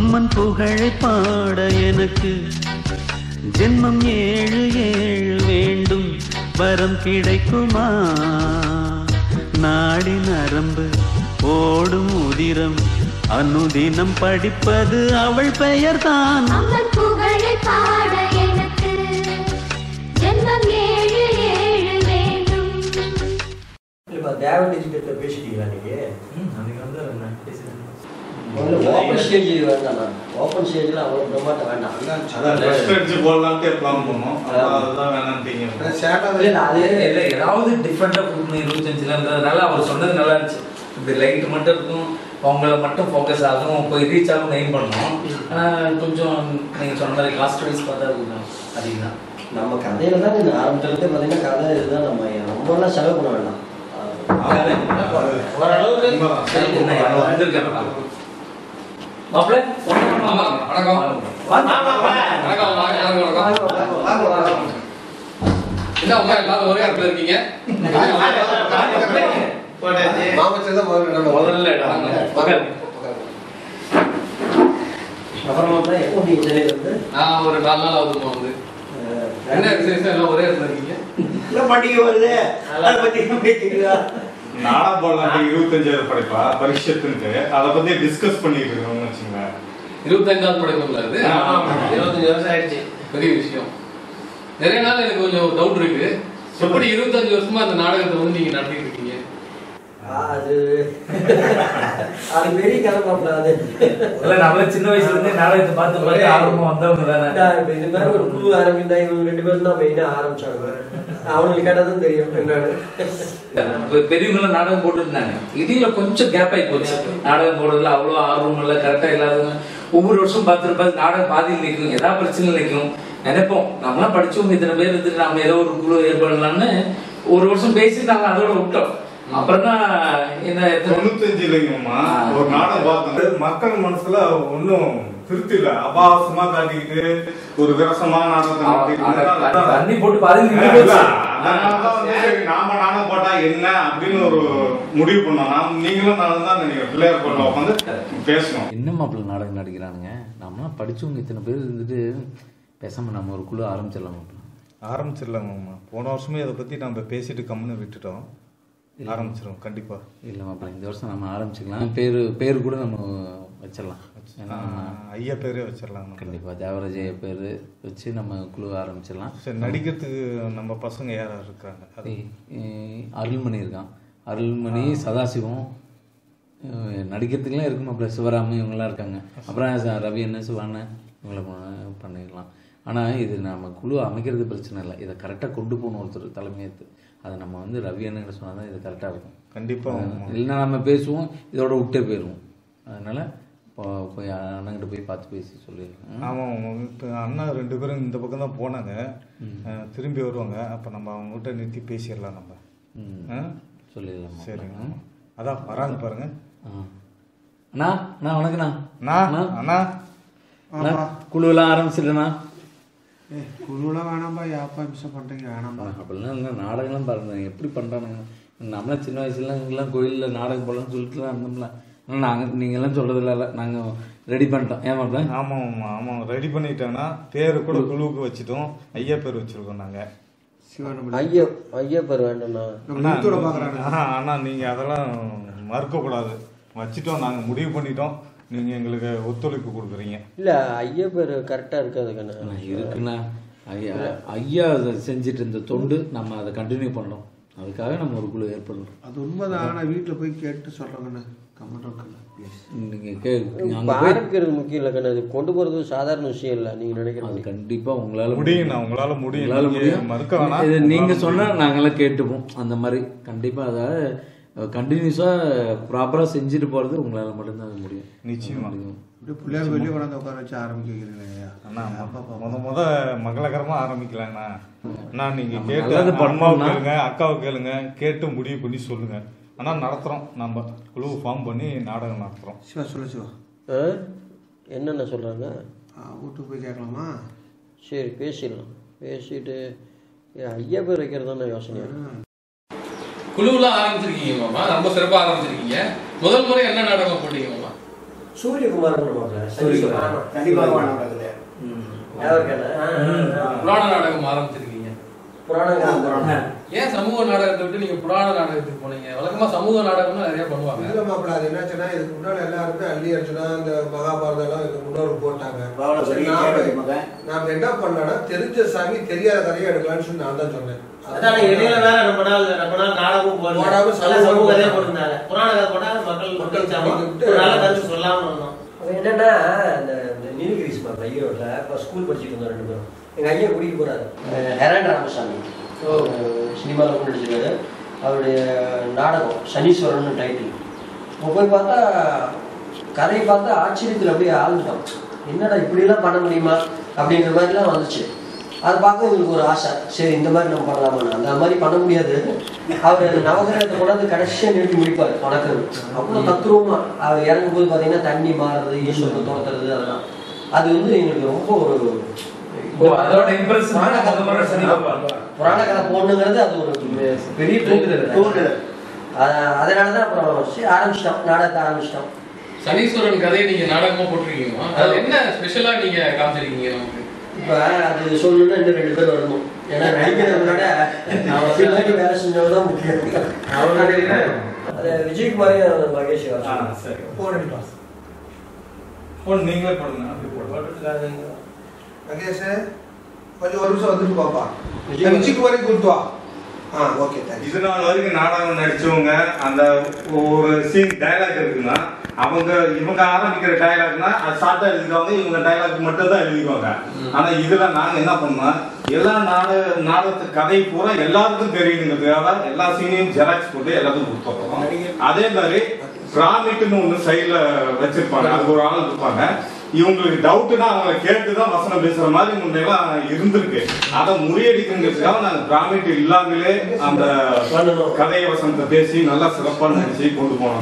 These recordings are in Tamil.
அம்மன் புகழை பாட எனக்கு ஜென்மம் ஏழு ஏழு வேண்டும் வரம் கிடைக்குமா நாடி நரம்பு ஓடும் உதிரம் அனுதினம் படிப்பது அவள் பெயர்தான் அம்மன் புகழை பாட எனக்கு ஜென்மம் ஏழு ஏழு வேண்டும் இப்போ தேவ டிஜிட்டல் பேசிட்டீங்களா நீங்க அன்னைக்கு வந்து நான் பேசுகிறேன் முதல்ல ஓப்பன் ஸ்டேஜ் வேண்டாம் ஓப்பன் ஸ்டேஜில் அவ்வளோ பிரமாட்டம் வேண்டாம் அதான் ஃபர்ஸ்ட் அடிச்சு போடலான்ட்டு பிளான் பண்ணோம் ஆனா அதுதான் வேணான்ட்டீங்க இல்ல, இல்ல, அது இல்ல, ஏதாவது டிஃப்ரெண்டா கொடுக்கணும் இருபத்தஞ்சுலன்றதுனால அவர் சொன்னது நல்லா இருந்துச்சு இந்த லைட் மட்டும் இருக்கும் அவங்கள மட்டும் ஃபோக்கஸ் ஆகும் போய் ரீச் ஆகும் எய்ம் பண்ணோம் ஆனா கொஞ்சம் நீங்க சொன்ன மாதிரி காஸ்ட் வைஸ் பார்த்தா கொஞ்சம் அதிகம் தான் நம்ம கதையில தான் இந்த ஆரம்பத்துலேருந்து பார்த்தீங்கன்னா கதை இதுதான் நம்ம ரொம்பலாம் செலவு பண்ண வேண்டாம் ஓரளவுக்கு என்ன, யாரோ வந்திருக்காங்க. மாப்பிள்ளை, ஆமா, வணக்கம். வணக்கம், வாங்க, வணக்கம், வணக்கம். என்ன உங்க எல்லாரும் ஒரே இடத்துல இருக்கீங்க முதல்ல இடம் வாங்க. உட்காரு. அப்புறமா தான் எப்போ நீங்கள் சென்னையில் வந்து நான் ஒரு நாலு நாள் ஆகுதுமா வந்து என்ன விசேஷம் எல்லாம் ஒரே இடத்துல இருக்கீங்க பண்டிகை வருது அதை பற்றி பேசிக்கிறா நாடகம் போடலாம் இருபத்தஞ்சாயிரம் படைப்பா பரிஷத்துன்ட்டு அதை பத்தி டிஸ்கஸ் பண்ணிட்டு இருக்கோம்னு வச்சுங்க இருபத்தஞ்சாவது படைப்புல இது இருபத்தஞ்சு வருஷம் ஆயிடுச்சு பெரிய விஷயம் நிறைய நாள் எனக்கு கொஞ்சம் டவுட் இருக்கு எப்படி இருபத்தஞ்சு வருஷமா அந்த நாடகத்தை வந்து நீங்க நடத்திட்டு இருக்கீங்க அது அது பெரிய கதை மாப்பிள்ள அது இல்ல, நம்மள சின்ன வயசுல இருந்தே நாடகத்தை பார்த்து பார்த்து ஆர்வமா வந்தவங்க தானே நான் இப்ப இந்த மாதிரி ஒரு குழு ஆரம்பிந்தா இவங்க ரெண்டு பேரும் தான் மெயினாக ஆரம்பிச்சாங்க அவங்களுக்கு கேட்டதும் தெரியும் என்னன்னு இப்ப பெரியவங்களும் நாடகம் போட்டுருந்தாங்க இடையில கொஞ்சம் கேப் ஆகி போச்சு நாடகம் போடுறதுல அவ்வளோ ஆர்வம் இல்லை கரெக்டா இல்லாதவங்க ஒவ்வொரு வருஷம் பார்த்துட்டு பார்த்து நாடகம் பாதியில் நிற்கும் ஏதாவது பிரச்சனை நிற்கும் நினைப்போம் நம்மளாம் படிச்சவங்க இத்தனை பேர் இருந்துட்டு நம்ம ஏதோ ஒரு குழு ஏற்படலாம்னு ஒரு வருஷம் பேசி நாங்க அதோட விட்டோம் அப்புறம் தான் என்ன எத்தனை- தொண்ணூத்தஞ்சு இல்லைங்கம்மா ஆ. ஒரு நாடகம் பார்த்தோம் மக்கள் மனசுல ஒன்னும் திருப்தி இல்ல அபாசமா காட்டிக்கிட்டு ஒரு விரசமா நாடகத்தை நடத்திட்டு இருந்தா அதான் தண்ணி போட்டு பாதியில் நின்று இல்ல, போச்சு அதனாலதான் வந்து சரி, நாம நாடகம் போட்டா என்ன அப்படின்னு ஒரு முடிவு பண்ணோம் நாம் நீங்களும் நான் தான் நினைக்கிறேன் பிள்ளையார் கோட்டில் உட்காந்து பேசணும் என்ன மாப்பிள்ள நாடகம் நடிக்கிறானுங்க நம்மளாம் படிச்சவங்க இத்தனை பேர் இருந்துட்டு பேசாம நம்ம ஒரு குழு ஆரம்பிச்சிடலாம் மாப்பிள்ள ஆரம்பிச்சிடலாங்கம்மா போன வருஷமே இதை பற்றி நம்ம பேசிட்டு கம்முன்னு விட்டுட்டோம் ஆரம்பிச்சிடும் கண்டிப்பாக இல்லை மாப்பிள்ள இந்த வருஷம் நம்ம ஆரம்பிச்சுக்கலாம் பேர் பேர் கூட நம்ம வச்சிடலாம் ஏன்னா ஐயா பேரே வச்சிடலாம் கண்டிப்பாக தேவராஜைய பேர் வச்சு நம்ம குழு ஆரம்பிச்சிடலாம் சரி நடிக்கிறதுக்கு நம்ம பசங்க யார் யார் இருக்கிறாங்க அது ஏய், அருள்மணி இருக்கான் அருள்மணி சதாசிவம் அஹ் நடிக்கிறதுக்குலாம் இருக்கு மாப்பிள்ள சிவராமு இவங்கெல்லாம் இருக்காங்க அப்புறம் ச- ரவி என்ன சிவான இவங்கள ப- பண்ணிடலாம் ஆனால் இது நம்ம குழு அமைக்கிறது பிரச்சனை இல்லை இதை கரெக்டாக கொண்டு போகணும் ஒருத்தர் தலைமையேற்று அதை நம்ம வந்து ரவி அண்ணன் சொன்னால் தான் இது கரெக்டாக இருக்கும் கண்டிப்பா இல்லைன்னா நம்ம பேசுவோம் இதோட விட்டே போயிடுவோம் அதனால இப்போ போய் அண்ணங்கிட்ட போய் பார்த்து பேசி சொல்லிடுறேன் ஆமாம் இப்போ அண்ணா ரெண்டு பேரும் இந்த பக்கம் தான் போனாங்க அஹ், திரும்பி வருவாங்க அப்போ நம்ம அவங்ககிட்ட நிறுத்தி பேசிடலாம் நம்ம ம். ஆ? சொல்லிடலாம் சரிங்க அதான் வராங்க பாருங்க ஆ. அண்ணா அண்ணா வணக்கண்ணா அண்ணா அண்ணா அண்ணா குழுவெல்லாம் ஆரம்பிச்சிடலண்ணா குழுலாம் வேணாம்பா யாப்பா மிஸ் பண்ணுறீங்க வேணாம்பா அப்படிலாம் இல்லை நாடகம்லாம் பாருங்க எப்படி பண்ணுறானுங்க நம்மளாம் சின்ன வயசுலாம் இங்கெல்லாம் கோயிலில் நாடகம் போடலாம்னு சொல்லிட்டுலாம் இருந்தோம்ல ஆனால் நாங்கள் நீங்கள்லாம் சொல்கிறதில்ல இல்லை நாங்கள் ரெடி பண்ணிட்டோம் ஏன் மாப்பிள்ள ஆமாம் ஆமாம் ஆமாம் ரெடி பண்ணிட்டோன்னா பேர் கூட குழுவுக்கு வச்சுட்டோம் ஐயா பேர் வச்சிருக்கோம் நாங்கள் ஐயா ஐயா பேர் வேண்டாம்ண்ணா ஆனா ஆனா நீங்க அதெல்லாம் மறுக்கக்கூடாது வச்சுட்டோம் நாங்க முடிவு பண்ணிட்டோம் நீங்க எங்களுக்கு ஒத்துழைப்பு கொடுக்குறீங்க இல்ல ஐயா பேர் கரெக்டா இருக்காது கண்ணா இருக்குண்ணா ஐயா ஐயா அதை செஞ்சுட்டு இருந்த தொண்டு நம்ம அதை கண்டினியூ பண்ணோம் அதுக்காக நம்ம ஒரு குழு ஏற்படுறோம் அது உண்மைதான் ஆனால் வீட்டில் போய் கேட்டு சொல்கிறேங்கண்ணா கமெண்ட் இருக்கண்ணா ப்ளீஸ் நீங்கள் கே இப்ப அங்கே போய் ஆரம்பிக்கிறது முக்கியம் இல்லை கண்ணா இது கொண்டு போறது சாதாரண விஷயம் இல்லை நீங்க அது நினைக்கிறது கண்டிப்பாக உங்களால் முடியும்ண்ணா உங்களால முடியும் உங்களால நீங்க முடியும் மறுக்க வேணாம் இது நீங்க உங்களால சொன்னா முடியும். நாங்களாம் கேட்டுப்போம் அந்த மாதிரி கண்டிப்பா அதாவது கண்டினியூஸா ப்ராப்பரா செஞ்சுட்டு போறது உங்களால மட்டும்தான் அது முடியும் நிச்சயமா முடியும் அப்படியே பிள்ளையார் வெளியே கொண்டாந்து உட்கார வச்சு ஆரம்பிக்க வைக்கிறீங்களா அண்ணா முத முத மங்களகரமா ஆரம்பிக்கலாம்ண்ணா அண்ணா நீங்க நம்ம கேட்டு நல்லது அம்மாவை பண்ணோம்னா- கேளுங்க அக்காவை கேளுங்க கேட்டு முடிவு பண்ணி சொல்லுங்க ஆனா நடத்துறோம் நம்ம குழு ஃபார்ம் பண்ணி நாடகம் நடத்துறோம் சிவா சொல்லு சிவா ஆ? என்னென்ன சொல்றாங்க ஆ, வீட்டுக்கு போய் கேட்கலாமா சரி பேசிடலாம் பேசிட்டு ஏ, ஐயா பேர் வைக்கிறது தானே யோசனையா குழுவெல்லாம் ஆரம்பிச்சிருக்கீங்க மாமா ரொம்ப சிறப்பா ஆரம்பிச்சிருக்கீங்க முதல் முறை என்ன நாடகம் போட்டீங்க மாமா சூரியகுமார் சூரியகுமார். கண்டிப்பா நாடகத்துல புராண நாடகம் ஆரம்பிச்சிருக்கீங்க புராணம் ஏன் சமூக நாடகத்தை விட்டு நீங்க புராண நாடகத்துக்கு போனீங்க வழக்கமா சமூக நாடகம்லாம் நிறைய பண்ணுவாங்க இல்ல மாப்பிள்ள அது என்னாச்சுன்னா இதுக்கு முன்னாடி எல்லாருமே அள்ளி அர்ஜுனா இந்த மகாபாரதம் எல்லாம் இதுக்கு முன்னோர் போட்டாங்க பரவாயில்ல, சரி, பெரிய நாம- கேள்வி மகன். நாம என்ன பண்ணலாம்னா தெரிஞ்ச சாமி தெரியாத கதையை எடுக்கலாம்னு சொல்லி நான் தான் சொன்னேன் அதான் இடையில வேற ரொம்ப நாள் ரொம்ப நாள் நாடகம் போடல. போடாம நல்ல சமூக சமூக கதையை கதை போட்டிருந்தாங்க. புராண கதை போட்டா மக்கள் மக்கள் சாமி விட்டு- ஒரு நல்ல கருத்து சொல்லாம இருந்தோம் அது என்னன்னா இந்த இந்த நீலகிரிஸ் மாதிரி ஈரோட்டில் இப்போ ஸ்கூல் படிச்சுட்டு இருந்தோம் ரெண்டு பேரும் எங்கள் ஐயா கூட்டிகிட்டு போறாரு ஹெராண்ட் ராமசாமி சினிமாவில் நடிச்சிருக்காரு அவருடைய நாடகம் சனீஸ்வரன் டைட்டில் இப்போ போய் பார்த்தா கதையை பார்த்தா ஆச்சரியத்தில் அப்படியே ஆழ்ந்துட்டோம் என்னடா இப்படிலாம் பண்ண முடியுமா அப்படிங்கிற மாதிரிலாம் வந்துச்சு அதை பார்க்க எங்களுக்கு ஒரு ஆசை சரி இந்த மாதிரி நம்ம பண்ணலாமா அந்த மாதிரி பண்ண முடியாது அவர் நவகிரகத்தை கொண்டாந்து கடைசியாக நிறுத்தி முடிப்பார் வணக்கம் அவ்வளோ தத்துருவமா அவர் இறங்கும் போது பார்த்தீங்கன்னா தண்ணி மாறுறது ஈஸ்வரத்தை துரத்துறது அதெல்லாம் அது வந்து எங்களுக்கு ரொம்ப ஒரு ஓ, அதோட impression தான் முத முறை சனி பார்ப்பாங்க. புராண கதை போடணுங்கிறது அது ஒரு பெரிய தூண்டுதல் தூண்டுதல். அத- அதனால தான் அப்புறம் சரி, ஆரம்பிச்சிட்டோம் நாடகத்தை ஆரம்பிச்சிட்டோம் சனீஸ்வரன் கதையை நீங்க நாடகமா போட்டிருக்கீங்க அது என்ன ஸ்பெஷலா நீங்க காமிச்சிருக்கீங்க நமக்கு இப்போ அது சொல்லணும்னா இன்னும் ரெண்டு பேர் வரணும் ஏன்னா நடிக்கிறத விட அவன் பின்னாடி வேலை செஞ்சவங்க தான் முக்கியம் அது விஜயகுமாரையும் மகேஷ் ஆ, சரி. போடுங்க போன் நீங்களே போடுங்க அப்படி போடுங்க மகேஷ் கொஞ்சம் ஒரு நிமிஷம் வந்துட்டு பாப்பா விஜய் விஜய்க்கு வரைக்கும் கொடுத்து வா ஆ ஓகே தேங்க்ஸ் இது நாள் வரைக்கும் நாடகம் நடிச்சவங்க அந்த ஒரு சீன் டயலாக் இருக்குன்னா அவங்க இவங்க ஆரம்பிக்கிற டயலாக்னா அது ஷார்ட்டா எழுதிக்குவாங்க இவங்க டயலாக் மட்டும் தான் எழுதிக்குவாங்க ஆனா இதுல நாங்க என்ன பண்ணோம் எல்லா நாடக நாடகத்து கதை பூரா எல்லாருக்கும் தெரியணுங்கிறதுக்காக எல்லா சீனையும் ஜெராக்ஸ் போட்டு எல்லாத்துக்கும் கொடுத்துருக்கோம் அதே மாதிரி பிராமிட்னு ஒண்ணு சைடுல வச்சிருப்பாங்க அதுக்கு ஒரு ஆள் இருப்பாங்க இவங்களுக்கு டவுட்னா அவங்கள கேட்டுதான் வசனம் பேசுற மாதிரி முன்னெல்லாம் இருந்திருக்கு அதை முறியடிக்கிறதுக்காக நாங்க பிராமிட் இல்லாமலே அந்த கதை வசனத்தை பேசி நல்லா சிறப்பா நடிச்சு கொண்டு போனோம்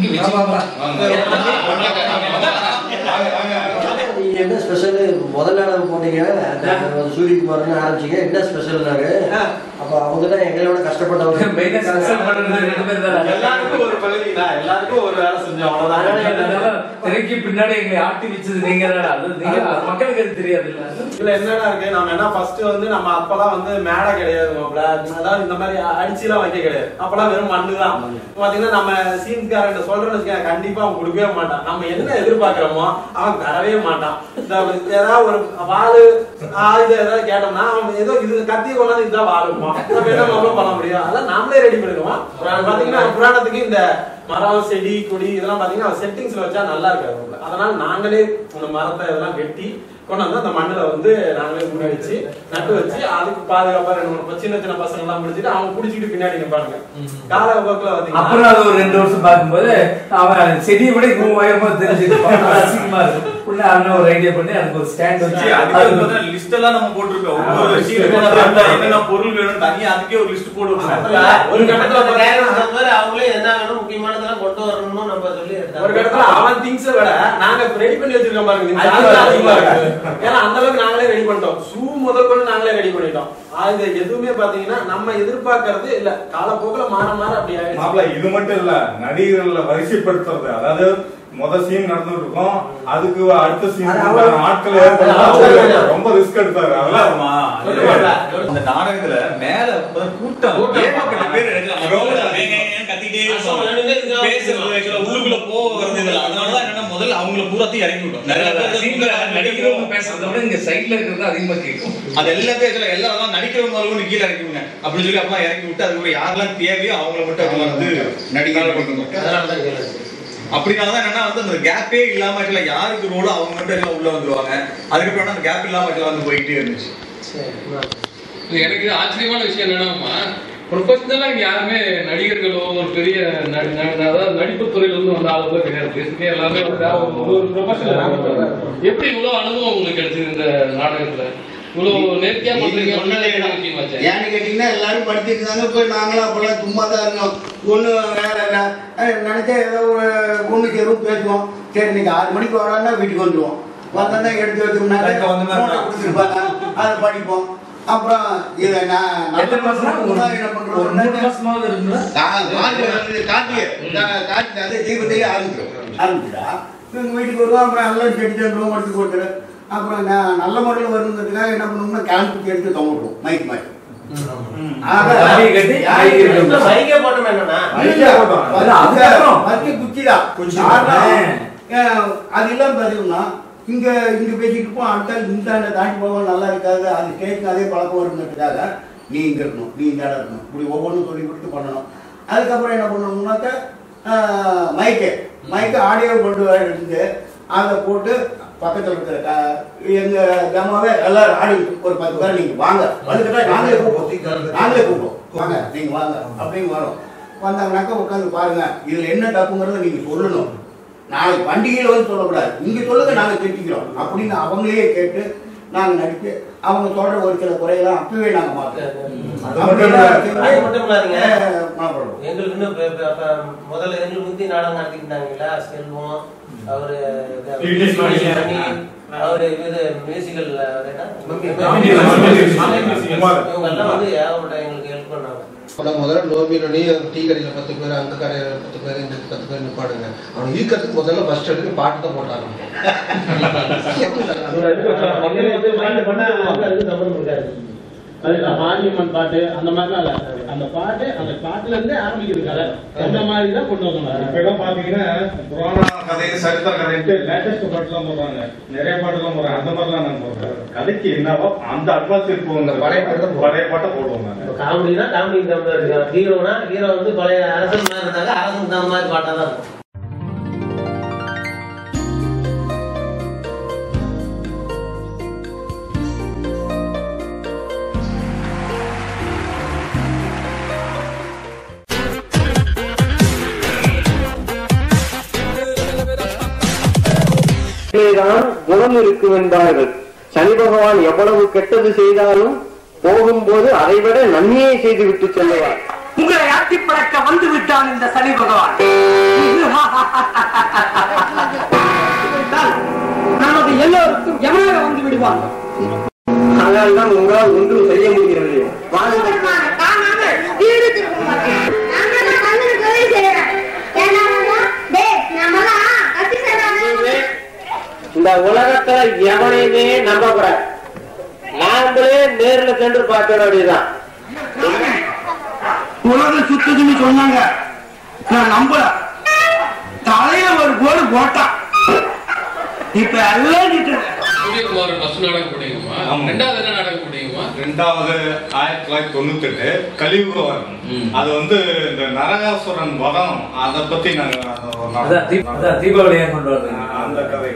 நீங்க என்ன ஸ்பெஷல் முதல் நாடகம் போட்டீங்க அந்த சூரியகுமார்னு ஆரம்பிச்சீங்க என்ன ஸ்பெஷல்னாரு அப்ப அவங்க தான் எங்களோட கஷ்டப்பட்டவங்க மெயினா special பண்றது ரெண்டு பேர் தான். எல்லாருக்கும் ஒரு பகுதிதான் எல்லாருக்கும் ஒரு வேலை செஞ்சோம் அதனால அவ்வளவுதான் அதனால திரைக்கு பின்னாடி எங்களை ஆட்டி வச்சது நீங்க தான் அது நீங்க மக்களுக்கு அது தெரியாது இல்ல இதுல என்னடா இருக்கு நம்ம என்ன ஃபர்ஸ்ட் வந்து நம்ம அப்பெல்லாம் வந்து மேடை கிடையாது மாப்ள அதாவது இந்த மாதிரி அடிச்சுலாம் வைக்க கிடையாது அப்பெல்லாம் வெறும் மண்ணு தான் பாத்தீங்கன்னா நம்ம சீன்காரன் சொல்றோம்னு வச்சுக்க கண்டிப்பா அவன் கொடுக்கவே மாட்டான் நம்ம என்ன எதிர்பார்க்கிறோமோ அவன் தரவே மாட்டான் இந்த ஏதாவது ஒரு வாழு ஆயுதம் ஏதாவது கேட்டோம்னா அவன் ஏதோ இது கத்திய கொண்டாந்து இதுதான் வாழுமா நம்ம என்ன மாப்பிள பண்ண முடியும் அதெல்லாம் நாமளே ரெடி பண்ணிடுவோம் பாத்தீங்கன்னா புராணத்துக்கு இந்த மரம் செடி கொடி இதெல்லாம் பாத்தீங்கன்னா செட்டிங்ஸ்ல வச்சா நல்லா இருக்காது மாப்ள. அதனால நாங்களே அந்த மரத்தை இதெல்லாம் வெட்டி கொண்டு வந்து அந்த மண்ணுல வந்து நாங்களே முடி வச்சு நட்டு வச்சு அதுக்கு பாதுகாப்பா ரெண்டு மூணு சின்ன சின்ன பசங்க எல்லாம் முடிச்சுட்டு அவங்க குடிச்சிட்டு பின்னாடி நிப்பாங்க காலப்போக்கில் அப்புறம் பாத்தீங்கன்னா அது ஒரு ரெண்டு வருஷம் பார்க்கும்போது அவன் செடியை விட இவன் உயரமா தெரிஞ்சுட்டு அசிங்கமா இருக்கும் உள்ள அண்ணன் ஒரு ஐடியா பண்ணி அதுக்கு ஒரு ஸ்டாண்ட் வச்சு அது லிஸ்ட் எல்லாம் நம்ம போட்டிருக்கோம் ஒவ்வொரு சீனுக்கு என்னென்ன பொருள் வேணும் தனியா அதுக்கே ஒரு லிஸ்ட் போடுவோம் ஒரு கட்டத்துல ஒரு பாத்தீங்கன்னா அவங்களே என்ன வேணும் முக்கியமானதெல்லாம் கொண்டு வரணும்னு நம்ம சொல்லி ஒரு இடத்துல அவன் திங்ஸ் விட நாங்க ரெடி பண்ணி வச்சிருக்கோம் பாருங்க இந்த சாதனம் அதிகமா இருக்கு ஏன்னா அந்த அளவுக்கு நாங்களே ரெடி பண்ணிட்டோம் ஷூ முதல் கொண்டு நாங்களே ரெடி பண்ணிட்டோம் அது எதுவுமே பாத்தீங்கன்னா நம்ம எதிர்பார்க்கறது இல்ல காலப்போக்குல மாற மாற அப்படி மாப்பிள ஆயிடுச்சு இது மட்டும் இல்ல நடிகர்கள வரிசைப்படுத்துறது அதாவது முத சீன் நடந்துட்டு இருக்கும் அதுக்கு அடுத்த சீன் அது அவன் ஆட்கள் அது ஏற்படுத்தா அவன் அவரு ரொம்ப ரிஸ்க் எடுத்தாரு அதெல்லாம் ஆமா. அந்த நாடகத்துல மேல கூட்டம் ஏகப்பட்ட பேர் எடுக்கலாம் ரோட்ல வேக வேகன்னு கத்திட்டே இருப்பாங்க. பேசுறது actually உள்ளுக்குள்ள போக வருது இதுல. அதனாலதான் என்னன்னா முதல்ல அவங்கள பூராத்தையும் இறக்கி விட்டோம் நிறைய பேர் சீன்ல நடிக்கிறவங்க பேசுறதை விட இங்க சைட்ல இருக்கிறது அதிகமா கேட்கும் அது எல்லாத்தையும் actually எல்லாரும் நடிக்கிறவங்க முதல்ல கீழே இறக்கி விடுங்க அப்படின்னு சொல்லி அப்பெல்லாம் இறக்கி விட்டு அதுக்கு யாரெல்லாம் தேவையோ அவங்கள மட்டும் அதுல வந்து நடிகர் கொண்டு அப்படினால தான் என்னன்னா வந்து அந்த கேப்பே இல்லாம actually யாருக்கு ரோலோ அவங்க மட்டும் எல்லாம் உள்ள வந்துருவாங்க அதுக்கப்புறம் அந்த கேப் இல்லாம actually வந்து போயிட்டே இருந்துச்சு இது எனக்கு ஆச்சரியமான விஷயம் என்னன்னா ப்ரொஃபஷனலா இங்க யாருமே நடிகர்களோ ஒரு பெரிய நடி- நடி- அதாவது நடிப்பு துறையில இருந்து வந்த ஆளுகளோ கிடையாது பேசிக்கே எல்லாமே ஒரு வே- ஒரு ஒரு ப்ரொஃபஷனல் எப்படி இவ்வளவு அனுபவம் உங்களுக்கு கிடைச்சது இந்த நாடகத்துல இவ்வளவு நேர்த்தியா பண்றீங்க சொன்னதே அப்படின்னா தான். விஷயமாச்சே. ஏன்னு கேட்டீங்கன்னா எல்லாரும் படிச்சுட்டு இருந்தாங்க போய் நாங்களாம் அப்பெல்லாம் சும்மா தான் இருந்தோம் ஒண்ணு வேற வேற அஹ் நினைச்சா ஏதோ ஒரு ஒண்ணுக்கு எதுவும் பேசுவோம் சரி இன்னைக்கு ஆறு மணிக்கு வரான்னா வீட்டுக்கு வந்துருவோம் வந்தோன்னா எடுத்து வச்சோம்னாக்க இப்ப வந்து மாதிரி நோட்டை கொடுத்துருப்பாங்க அதை படிப்போம் அப்புறம் இதை நான் எத்தனை மாசமா ஒரு என்ன ஒரு மூணு பண்றோம் மாசமாவது இருக்குங்களா கார்த்திகை கார்த்திகை அது தீபத்தையே ஆரம்பிச்சிடும் ஆரம்பிச்சிடா இவங்க வீட்டுக்கு வருவோம் அப்புறம் எல்லாம் செடிச்சு ரூம் எடுத்து கொடுத்துரு அப்புறம் நான் நல்ல முறையில் வரணுங்கிறதுக்காக என்ன பண்ணுவோம்னா கேன் குத்தி எடுத்து தொங்க விட்டுருவோம் மைக் மாதிரி கம்பியை கட்டி மைக் இருக்கு. மைக்கே போட்டோம் என்னன்னா இல்ல, இல்ல, அதுக்கப்புறம். பத்து குச்சிதான். காரணம், அஹ், அது இல்லாம பாத்தீங்கன்னா இங்க இங்க பேசிட்டு இருப்போம் அடுத்த ஆள் இந்த ஆளை தாண்டி போவோம் நல்லா இருக்காது அது கேட்க அதே பழக்கம் வருங்கிறதுக்காக நீ இங்க இருக்கணும் நீ இந்த இடம் இருக்கணும் இப்படி ஒவ்வொன்றும் சொல்லி கொடுத்து பண்ணணும் அதுக்கப்புறம் என்ன பண்ணணும்னாக்க அஹ், மைக்கு மைக்கு ஆடியோ கொண்டு வர இருந்து அதை போட்டு பக்கத்துல இருக்கிற க- எங்க ஜமாவே எல்லாரும் ஆடி ஒரு பத்து பேர் நீங்க வாங்க வந்துக்கிட்டா நாங்களே கூப்பிடுவோம் நாங்களே கூப்பிடுவோம் வாங்க நீங்க வாங்க அப்படின்னு வரோம் வந்தாங்கனாக்கா உட்காந்து பாருங்க இதுல என்ன தப்புங்கிறத நீங்க சொல்லணும் நாளைக்கு பண்டிகையில வந்து சொல்லக்கூடாது நீங்க சொல்லுங்க நாங்க திட்டிக்கிறோம் அப்படின்னு அவங்களே கேட்டு நாங்க நடிச்சு அவங்க சொல்ற ஒரு சில குறையெல்லாம் அப்பவே நாங்க மாற்றோம் அது மட்டும் இல்லாதீங்க மாற்றோம் எங்களுக்கு இன்னும் இப்ப- இப்ப- அப்ப முதல்ல எங்களுக்கு முந்தி நாடகம் நடத்திக்கிட்டாங்கல்ல செல்வம் அவரு English Medium. மணி, அவரு இது மியூசிக்கல் இவங்க எல்லாம் வந்து ஏகப்பட்ட எங்களுக்கு ஹெல்ப் பண்ணாங்க ஆனால் முதல்ல நோம்பியில் நீ டீ கடையில் பத்து பேர் அந்த கடையில் பத்து பேர் இந்த பத்து பேர் நிப்பாடுங்க அவன் ஈக்கிறதுக்கு முதல்ல ஃபர்ஸ்ட் எடுத்து பாட்டு தான் போட்டாங்க மாரியம்மன் பாட்டு அந்த மாதிரிலாம் இல்ல அந்த பாட்டு அந்த பாட்டுல இருந்தே ஆரம்பிக்கிறது கதை அந்த மாதிரி தான் கொண்டு வந்தாங்க இப்பெல்லாம் பாத்தீங்கன்னா புராண கதை சரித்திர கதைட்டு லேட்டஸ்ட் பாட்டுலாம் போடுறாங்க நிறைய பாட்டுலாம் போடுறாங்க அந்த மாதிரிலாம் நாங்க போடுறோம் கதைக்கு என்னவோ அந்த அட்மாஸ்பியர் போகுங்க பழைய பாட்டு தான் பழைய பாட்டை போடுவோம் நாங்க காமெடினா காமெடி தகுந்த இருக்கு ஹீரோனா ஹீரோ வந்து பழைய அரசன் மாதிரி இருந்தாங்க அரசன் தகுந்த மாதிரி பாட்டா தான் இருக்கும் தான் குணம் இருக்கும் என்பார்கள் சனி பகவான் எவ்வளவு கெட்டது செய்தாலும் போகும்போது அதைவிட நன்மையை செய்து விட்டு செல்லுவார் உங்களை ஆட்டி பழக்க வந்து விட்டான் இந்த சனி பகவான் நமது எல்லோருக்கும் எவனாக வந்து விடுவான் ஆனால் தான் உங்களால் ஒன்றும் செய்ய முடியவில்லை வாருங்கள் இந்த உலகத்துல எவனையுமே நம்பக்கூடாது நாங்களே நேர்ல சென்று பார்க்க வேண்டியதுதான் உலகம் சுத்துதுன்னு சொன்னாங்க நான் நம்பல தலையில ஒரு கோடு போட்டான் இப்ப எல்லாம் நிட்டு சூரியகுமார் ஃபர்ஸ்ட் நாடகம் போட்டீங்கம்மா ரெண்டாவது என்ன நாடகம் போட்டீங்கம்மா ரெண்டாவது ஆயிரத்தி தொள்ளாயிரத்தி தொண்ணூத்தி எட்டு கலியுக வரம் அது வந்து இந்த நரகாசுரன் வதனம் அதை பத்தி நாங்க அந்த ஒரு நாடகம். அதான் தீப்- அதான் தீபாவளி ஏன் கொண்டு வர்றீங்க? அந்த கதை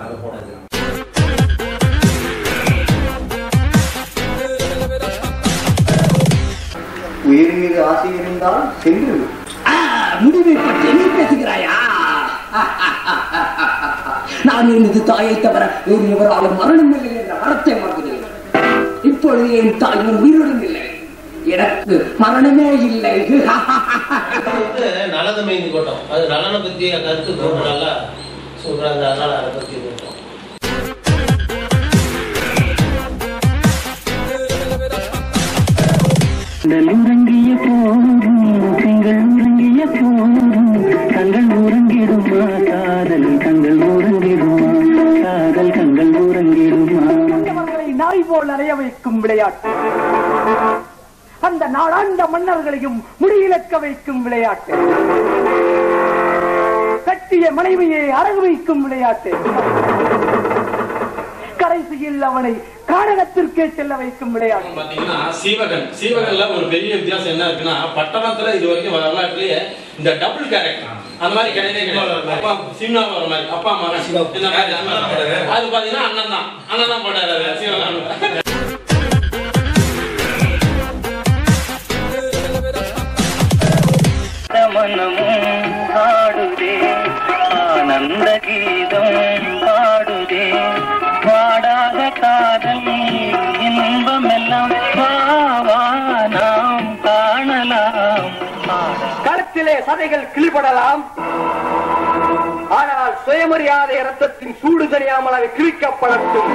உயிர் மீது ஆசை இருந்தால் சென்று விடு. முடிவை பற்றி நீ பேசுகிறாயா நான் எனது தாயை தவிர வேறு எவராலும் மரணம் இல்லை என்ற வரத்தை மறந்துகிறேன் இப்பொழுது என் தாயும் உயிருடன் இல்லை எனக்கு மரணமே இல்லை வந்து நல்லது மெய்ந்து கொட்டோம் அது நலனை பத்தி கருத்து ரொம்ப நல்லா சொல்றாங்க அதனால அதை பத்தி கொட்டோம் உறங்கிய போதும் திங்கள் உறங்கிய போதும் கண்கள் உறங்கிடுமா காதல் கண்கள் உறங்கிடுமா காதல் கண்கள் உறங்கிடுமா மன்னர்களை நாய் போல் அறைய வைக்கும் விளையாட்டு அந்த நாடாண்ட மன்னர்களையும் முடியிலக்க வைக்கும் விளையாட்டு கட்டிய மனைவியை அழகு வைக்கும் விளையாட்டு கடைசியில் அவனை காடகத்திற்கே செல்ல வைக்கும் விளையாட்டு பாத்தீங்கன்னா சீவகன் சீவகன்ல ஒரு பெரிய வித்தியாசம் என்ன இருக்குன்னா பட்டணத்துல இது வரைக்கும் வரலாற்றுலயே இந்த டபுள் கேரக்டர் அந்த மாதிரி கிடையவே கிடையாது அப்பா சினிமா வர மாதிரி அப்பா அம்மா இந்த மாதிரி அண்ணன் தான் போட்டாரு. அது பாத்தீங்கன்னா அண்ணன் தான் அண்ணன் தான் போட்டாரு அது சீவகன் மனமும் பாடுதே ஆனந்த கீதம் பாடுதே பாடாத காதல் இன்பமெல்லாம் வா வா நாம் காணலாம் களத்திலே சதைகள் கிழிபடலாம் ஆனால் சுயமரியாதை ரத்தத்தின் சூடு தெரியாமல் அவை கிழிக்கப்படட்டும்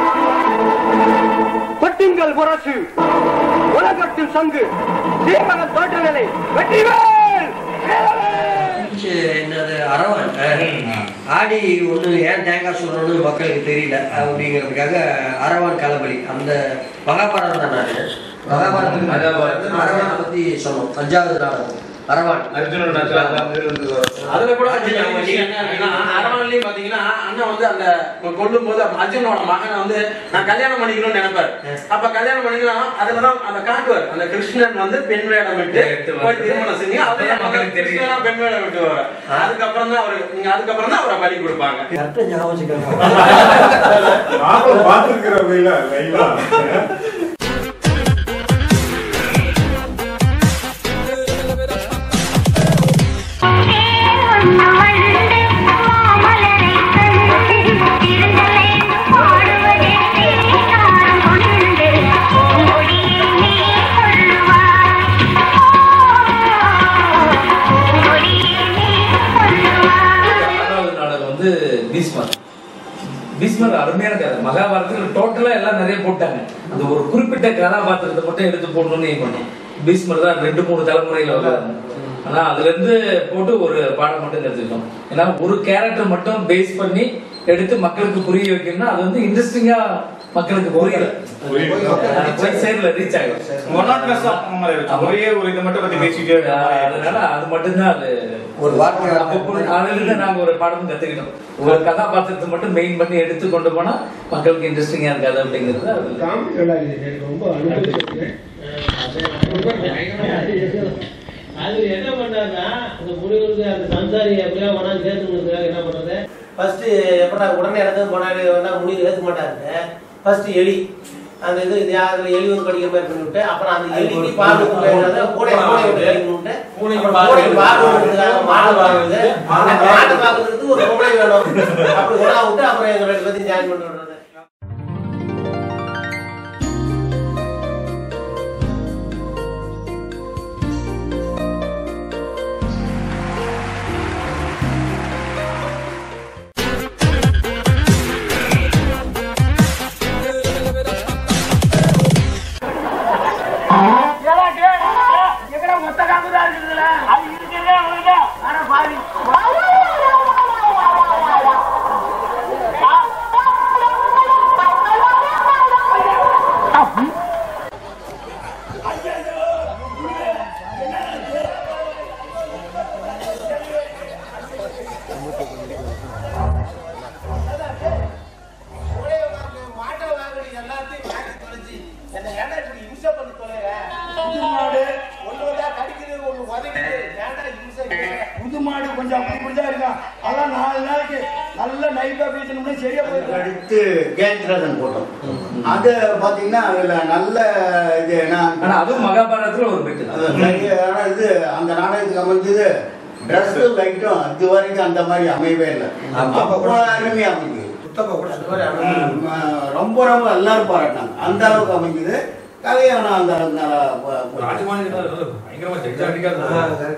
கொட்டுங்கள் முரசு உலகட்டும் சங்கு தீபக தோற்றங்களை வெற்றிவேல் என்னது அரவன் ஆடி ஒன்று ஏன் தேங்காய் சுடணும்னு மக்களுக்கு தெரியல அப்படிங்கிறதுக்காக அரவான் களபலி அந்த மகாபாரதம் தான் நான் மகாபாரதத்துக்கு அரவானை பற்றி சொன்னோம் அஞ்சாவது நாடகம் அரவான் அர்ஜுனோட அதுல கூட கொஞ்சம் ஒரு விஷயம் என்ன அப்படின்னா, அரவணையிலயும் பாத்தீங்கன்னா அண்ணன் வந்து அந்த கொல்லும் போது அப்ப அர்ஜுனோட மகனை வந்து நான் கல்யாணம் பண்ணிக்கணும்னு நினைப்பாரு அப்ப கல்யாணம் பண்ணிக்கலாம் அதுலதான் அந்த காட்டுவார் அந்த கிருஷ்ணன் வந்து பெண் வேடம் விட்டு போய் திருமணம் செஞ்சு அவரே மக்களுக்கு கிருஷ்ணனா பெண் வேடம் விட்டு வர அதுக்கப்புறம் தான் அவரு நீங்க அதுக்கப்புறம் தான் அவரை பலி கொடுப்பாங்க கரெக்டாக ஞாபகம் நானும் பார்த்துருக்கிறவங்கள லைவா ஆறாவது நாடகம் வந்து பீஸ்மர் பீஸ்மர் அருமையான கதை மகாபாரதத்துல டோட்டலா எல்லாம் நிறைய போட்டாங்க அந்த ஒரு குறிப்பிட்ட கதாபாத்திரத்தை மட்டும் எடுத்து போடணும்னு ஏன் பண்ணோம் பீஸ்மர் தான் ரெண்டு மூணு தலைமுறையில வந்தாங்க ஆனா அதுல இருந்து போட்டு ஒரு பாடம் மட்டும் எடுத்துக்கிட்டோம் ஏன்னா ஒரு கேரக்டர் மட்டும் பேஸ் பண்ணி எடுத்து மக்களுக்கு புரிய வைக்கணும்னா அது வந்து இன்ட்ரெஸ்டிங்கா மக்களுக்கு புரியல அது போய் சேர்ல ரீச் ஆகும் monotonous ஆ போன மாதிரி இருக்கும். ஒரே ஒரு இதை மட்டும் பத்தி பேசிட்டே இருக்க மாதிரி அதனால அது மட்டும்தான் அது ஒரு வார்த்தை அப்போ அதுல இருந்து நாங்க ஒரு பாடம் கத்துக்கிட்டோம் ஒரு கதாபாத்திரத்தை மட்டும் மெயின் பண்ணி எடுத்து கொண்டு போனா மக்களுக்கு இன்ட்ரெஸ்டிங்கா இருக்காது அப்படிங்கிறது அது காமெடி நல்லா இருக்குது எனக்கு ரொம்ப அனுபவிச்சிருக்கேன் அது என்ன பண்ணாருன்னா அந்த முனிவருக்கு அந்த சம்சாரி அப்படியே கொண்டாந்து சேர்த்துக்கிறதுக்காக என்ன பண்றது ஃபர்ஸ்ட் எப்படா உடனே இறந்து போனாரு வந்தா முனிவர் ஏற்க மாட்டாருங்க ஃபர்ஸ்ட் எலி அந்த இது இது யாருல எலி வந்து கடிக்கிற மாதிரி பண்ணி விட்டு அப்புறம் அந்த எலிக்கு பால் கொடுக்கறதுனால பூனை பூனை விட்டு கடிக்க விட்டு பூனைக்கு அப்புறம் பால் பூனைக்கு பால் கொடுக்கறதுக்காக கொடுக்கறதுக்காக மாடு வாங்குது அந்த மாடு வாங்குறதுக்கு ஒரு பொம்பளை வேணும் அப்படி கொண்டா விட்டு அப்புறம் எங்க ரெண்டு பேர்த்தையும் ஜாயின் பண்ணி விடுறது மாட்டை வாங்குறது எல்லாத்தையும் வாங்கி தொலைச்சு என்ன ஏன்டா இப்படி இம்சை பண்ணி தொலைற புது மாடு ஒண்ணு வந்தா கடிக்குது ஒண்ணு உதைக்குது ஏன்டா இம்சை புது மாடு கொஞ்சம் அப்படி இப்படிதான் இருக்கும் அதெல்லாம் நாலு நாளைக்கு நல்ல நைட்டா பேசணும்னா சரியா போயிடும் அடுத்து கேத்ரதன் போட்டோம் அது பாத்தீங்கன்னா அதுல நல்ல இது என்ன ஆனா அதுவும் மகாபாரதத்துல ஒரு பெட்டு அது சரியான இது அந்த நாடகத்துக்கு அமைஞ்சது ட்ரெஸ் லைட்டும் இது வரைக்கும் அந்த மாதிரி அமையவே இல்லை அப்ப கூட அருமையா அமைஞ்சது ஆஹ் ரொம்ப ரொம்ப எல்லாரும் பாராட்டினாங்க அந்த அளவுக்கு அமைஞ்சது கதையான அந்த அளவுக்கு நல்லா போ- போச்சு. பயங்கரமா ஜெக்ஜாட்டிக்கா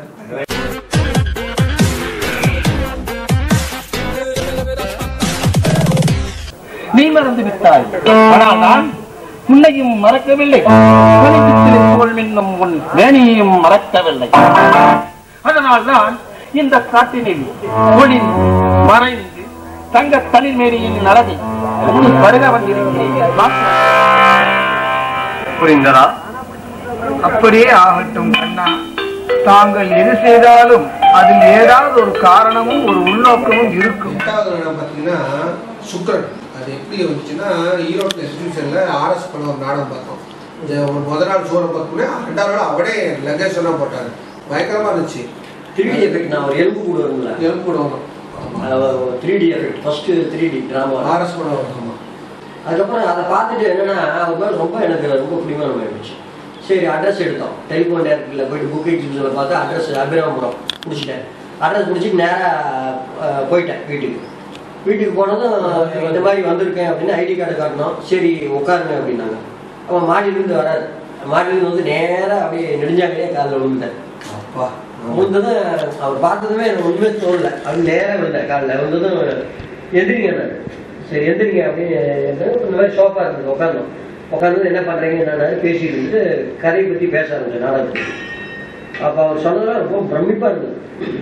நீ மறந்து விட்டாய் ஆனால் நான் உன்னையும் மறக்கவில்லை மனிதத்திலே தோல் மின்னும் உன் வேணியையும் மறக்கவில்லை அதனால் தான் இந்த காட்டினில் ஒளிந்து மறைந்து தங்க தனிமேரியின் நலனை உன் வருக வந்திருக்கிறேன் புரிந்ததா அப்படியே ஆகட்டும் கண்ணா தாங்கள் எது செய்தாலும் அதில் ஏதாவது ஒரு காரணமும் ஒரு உள்நோக்கமும் இருக்கும் எட்டாவது நாடகம் பார்த்தீங்கன்னா சுக்கரன் அது எப்படி வந்துச்சுன்னா ஈரோட்டில் எக்ஸிபிஷனில் ஆர்எஸ் பண்ண ஒரு நாடகம் பார்த்தோம் இந்த ஒரு முதல் நாள் சோறை பார்த்தோம்னா ரெண்டாவது நாள் அவரே லக்கேஜ் எல்லாம் போட்டார் பயங்கரமாக இருந்துச்சு த்ரீ டி எஃபெக்ட் நான் ஒரு எலும்பு கூட வரும்ல எலும்பு கூட வரும் three D effect first three D drama ஆர்எஸ் பண்ண வரும் அதுக்கப்புறம் அதை பார்த்துட்டு என்னன்னா அவர் மேல ரொம்ப எனக்கு ரொம்ப பிடிமானம் ஆயிடுச்சு சரி அட்ரஸ் எடுத்தோம் டெலிஃபோன் டேரக்டரில் போயிட்டு புக் எக்ஸிபிஷனில் பார்த்து அட்ரஸ் அபிராமபுரம் பிடிச்சிட்டேன் அட்ரஸ் பிடிச்சிட்டு நேராக போயிட்டேன் வீட்டுக்கு வீட்டுக்கு போனதும் இந்த மாதிரி வந்திருக்கேன் அப்படின்னு ஐடி கார்டு காட்டணும் சரி உட்காருங்க அப்படின்னாங்க அவன் மாடியிலேருந்து வராது மாடியிலேருந்து வந்து நேராக அப்படியே நெடுஞ்சாங்கலே காலில் விழுந்தேன் அப்பா விழுந்ததும் அவர் பார்த்ததுமே எனக்கு ஒன்றுமே தோணல அது நேராக விழுந்தேன் காலில் விழுந்ததும் எந்திரிங்க நான் சரி எந்திரிங்க அப்படின்னு இந்த மாதிரி ஷோப்பா இருந்தது உட்காந்தோம் உட்காந்து என்ன பண்றீங்க என்ன பேசிட்டு இருந்து கதையை பத்தி பேச ஆரம்பிச்சேன் நாடகத்துக்கு அப்ப அவர் சொன்னதெல்லாம் ரொம்ப பிரமிப்பா இருந்தது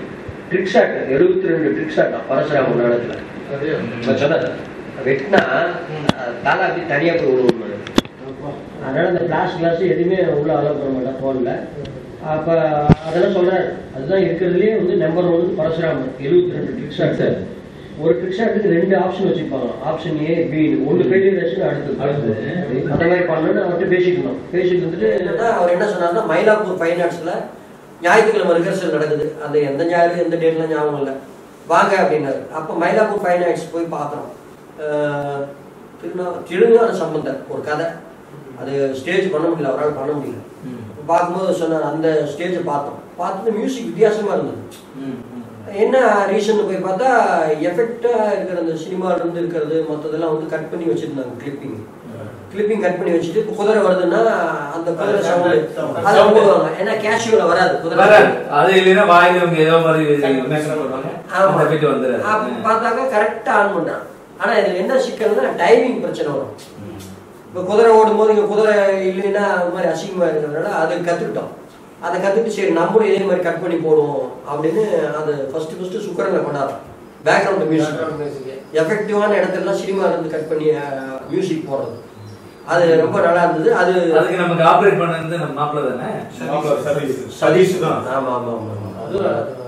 ட்ரிக் ஷாட் எழுபத்தி ரெண்டு ட்ரிக் ஷாட் பரசுராம நாடகத்துல நான் சொன்னேன் வெட்டினா தலை அப்படி தனியா போய் விழுவும் அதனால இந்த கிளாஸ் கிளாஸ் எதுவுமே உள்ள அலோவ் பண்ண மாட்டேன் ஃபோனில் அப்போ அதெல்லாம் சொல்றாரு அதுதான் இருக்கிறதுலே வந்து நம்பர் ஒன் பரசுராமன் எழுபத்தி ரெண்டு ட்ரிக் ஷாட் ஒரு ட்ரிக் ஷாட்டுக்கு ரெண்டு ஆப்ஷன் வச்சிருப்பாங்க ஆப்ஷன் ஏ பி ஒன்று ஃபெயிலியர் ஆச்சு அடுத்தது அடுத்தது அந்த மாதிரி பண்ணணும்னு அவர்கிட்ட பேசிக்கணும் பேசிட்டு வந்துட்டு அவர் என்ன சொன்னார்னா மயிலாப்பூர் ஃபைன் ஆர்ட்ஸில் ஞாயிற்றுக்கிழமை ரிஹர்சல் நடக்குது அந்த எந்த ஞாயிறு எந்த டேட்லாம் ஞாபகம் இல்லை வாங்க அப்படின்னாரு அப்போ மயிலாப்பூர் ஃபைன் ஆர்ட்ஸ் போய் பார்த்தோம் அஹ் திருநா திருஞான சம்பந்தர் ஒரு கதை அது ஸ்டேஜ் பண்ண முடியல அவரால் பண்ண முடியல பார்க்கும்போது சொன்னார் அந்த ஸ்டேஜை பார்த்தோம் பார்த்துட்டு மியூசிக் வித்தியாசமா இருந்தது என்ன ரீசன் போய் பார்த்தா எஃபெக்டா இருக்கிற அந்த சினிமால இருந்து இருக்கிறது மற்றதெல்லாம் வந்து கட் பண்ணி வச்சிருந்தாங்க கிளிப்பிங் கிளிப்பிங் கட் பண்ணி வச்சுட்டு இப்போ குதிரை வருதுன்னா அந்த குதிரை சவுண்ட் அதை போடுவாங்க ஏன்னா கேஷுவல வராது குதிரை வராது. அது இல்லைன்னா வாயில இவங்க ஏதோ மாதிரி imagine பண்ணுவாங்க. ஆமா. அந்த போயிட்டு வந்துடுறாரு. அப்ப பார்த்தாக்கா கரெக்டா ஆன் பண்றான் ஆனா இதுல என்ன சிக்கல்னா டைமிங் பிரச்சனை வரும் இப்போ குதிரை ஓடும்போது இங்க குதிரை இல்லைன்னா அது மாதிரி அசிங்கமா இருக்கிறதுனால அதை கத்துக்கிட்டோம் அதை கத்துட்டு சரி நம்மளும் இதே மாதிரி கட் பண்ணி போடுவோம் அப்படின்னு அது ஃபர்ஸ்ட் ஃபர்ஸ்ட் சுக்கரனை கொண்டாடுறோம் பேக்ரவுண்ட் மியூசிக் எஃபெக்டிவான இடத்துலலாம் சினிமால இருந்து கட் பண்ணி மியூசிக் போடுறது அது ரொம்ப நல்லா இருந்தது அது அதுக்கு நமக்கு ஆபரேட் பண்ணது நம்ம மாப்பிள்ள தானே மாப்பிள்ளை சதீஷ். சதீஷ் தான். ஆமா ஆமா ஆமா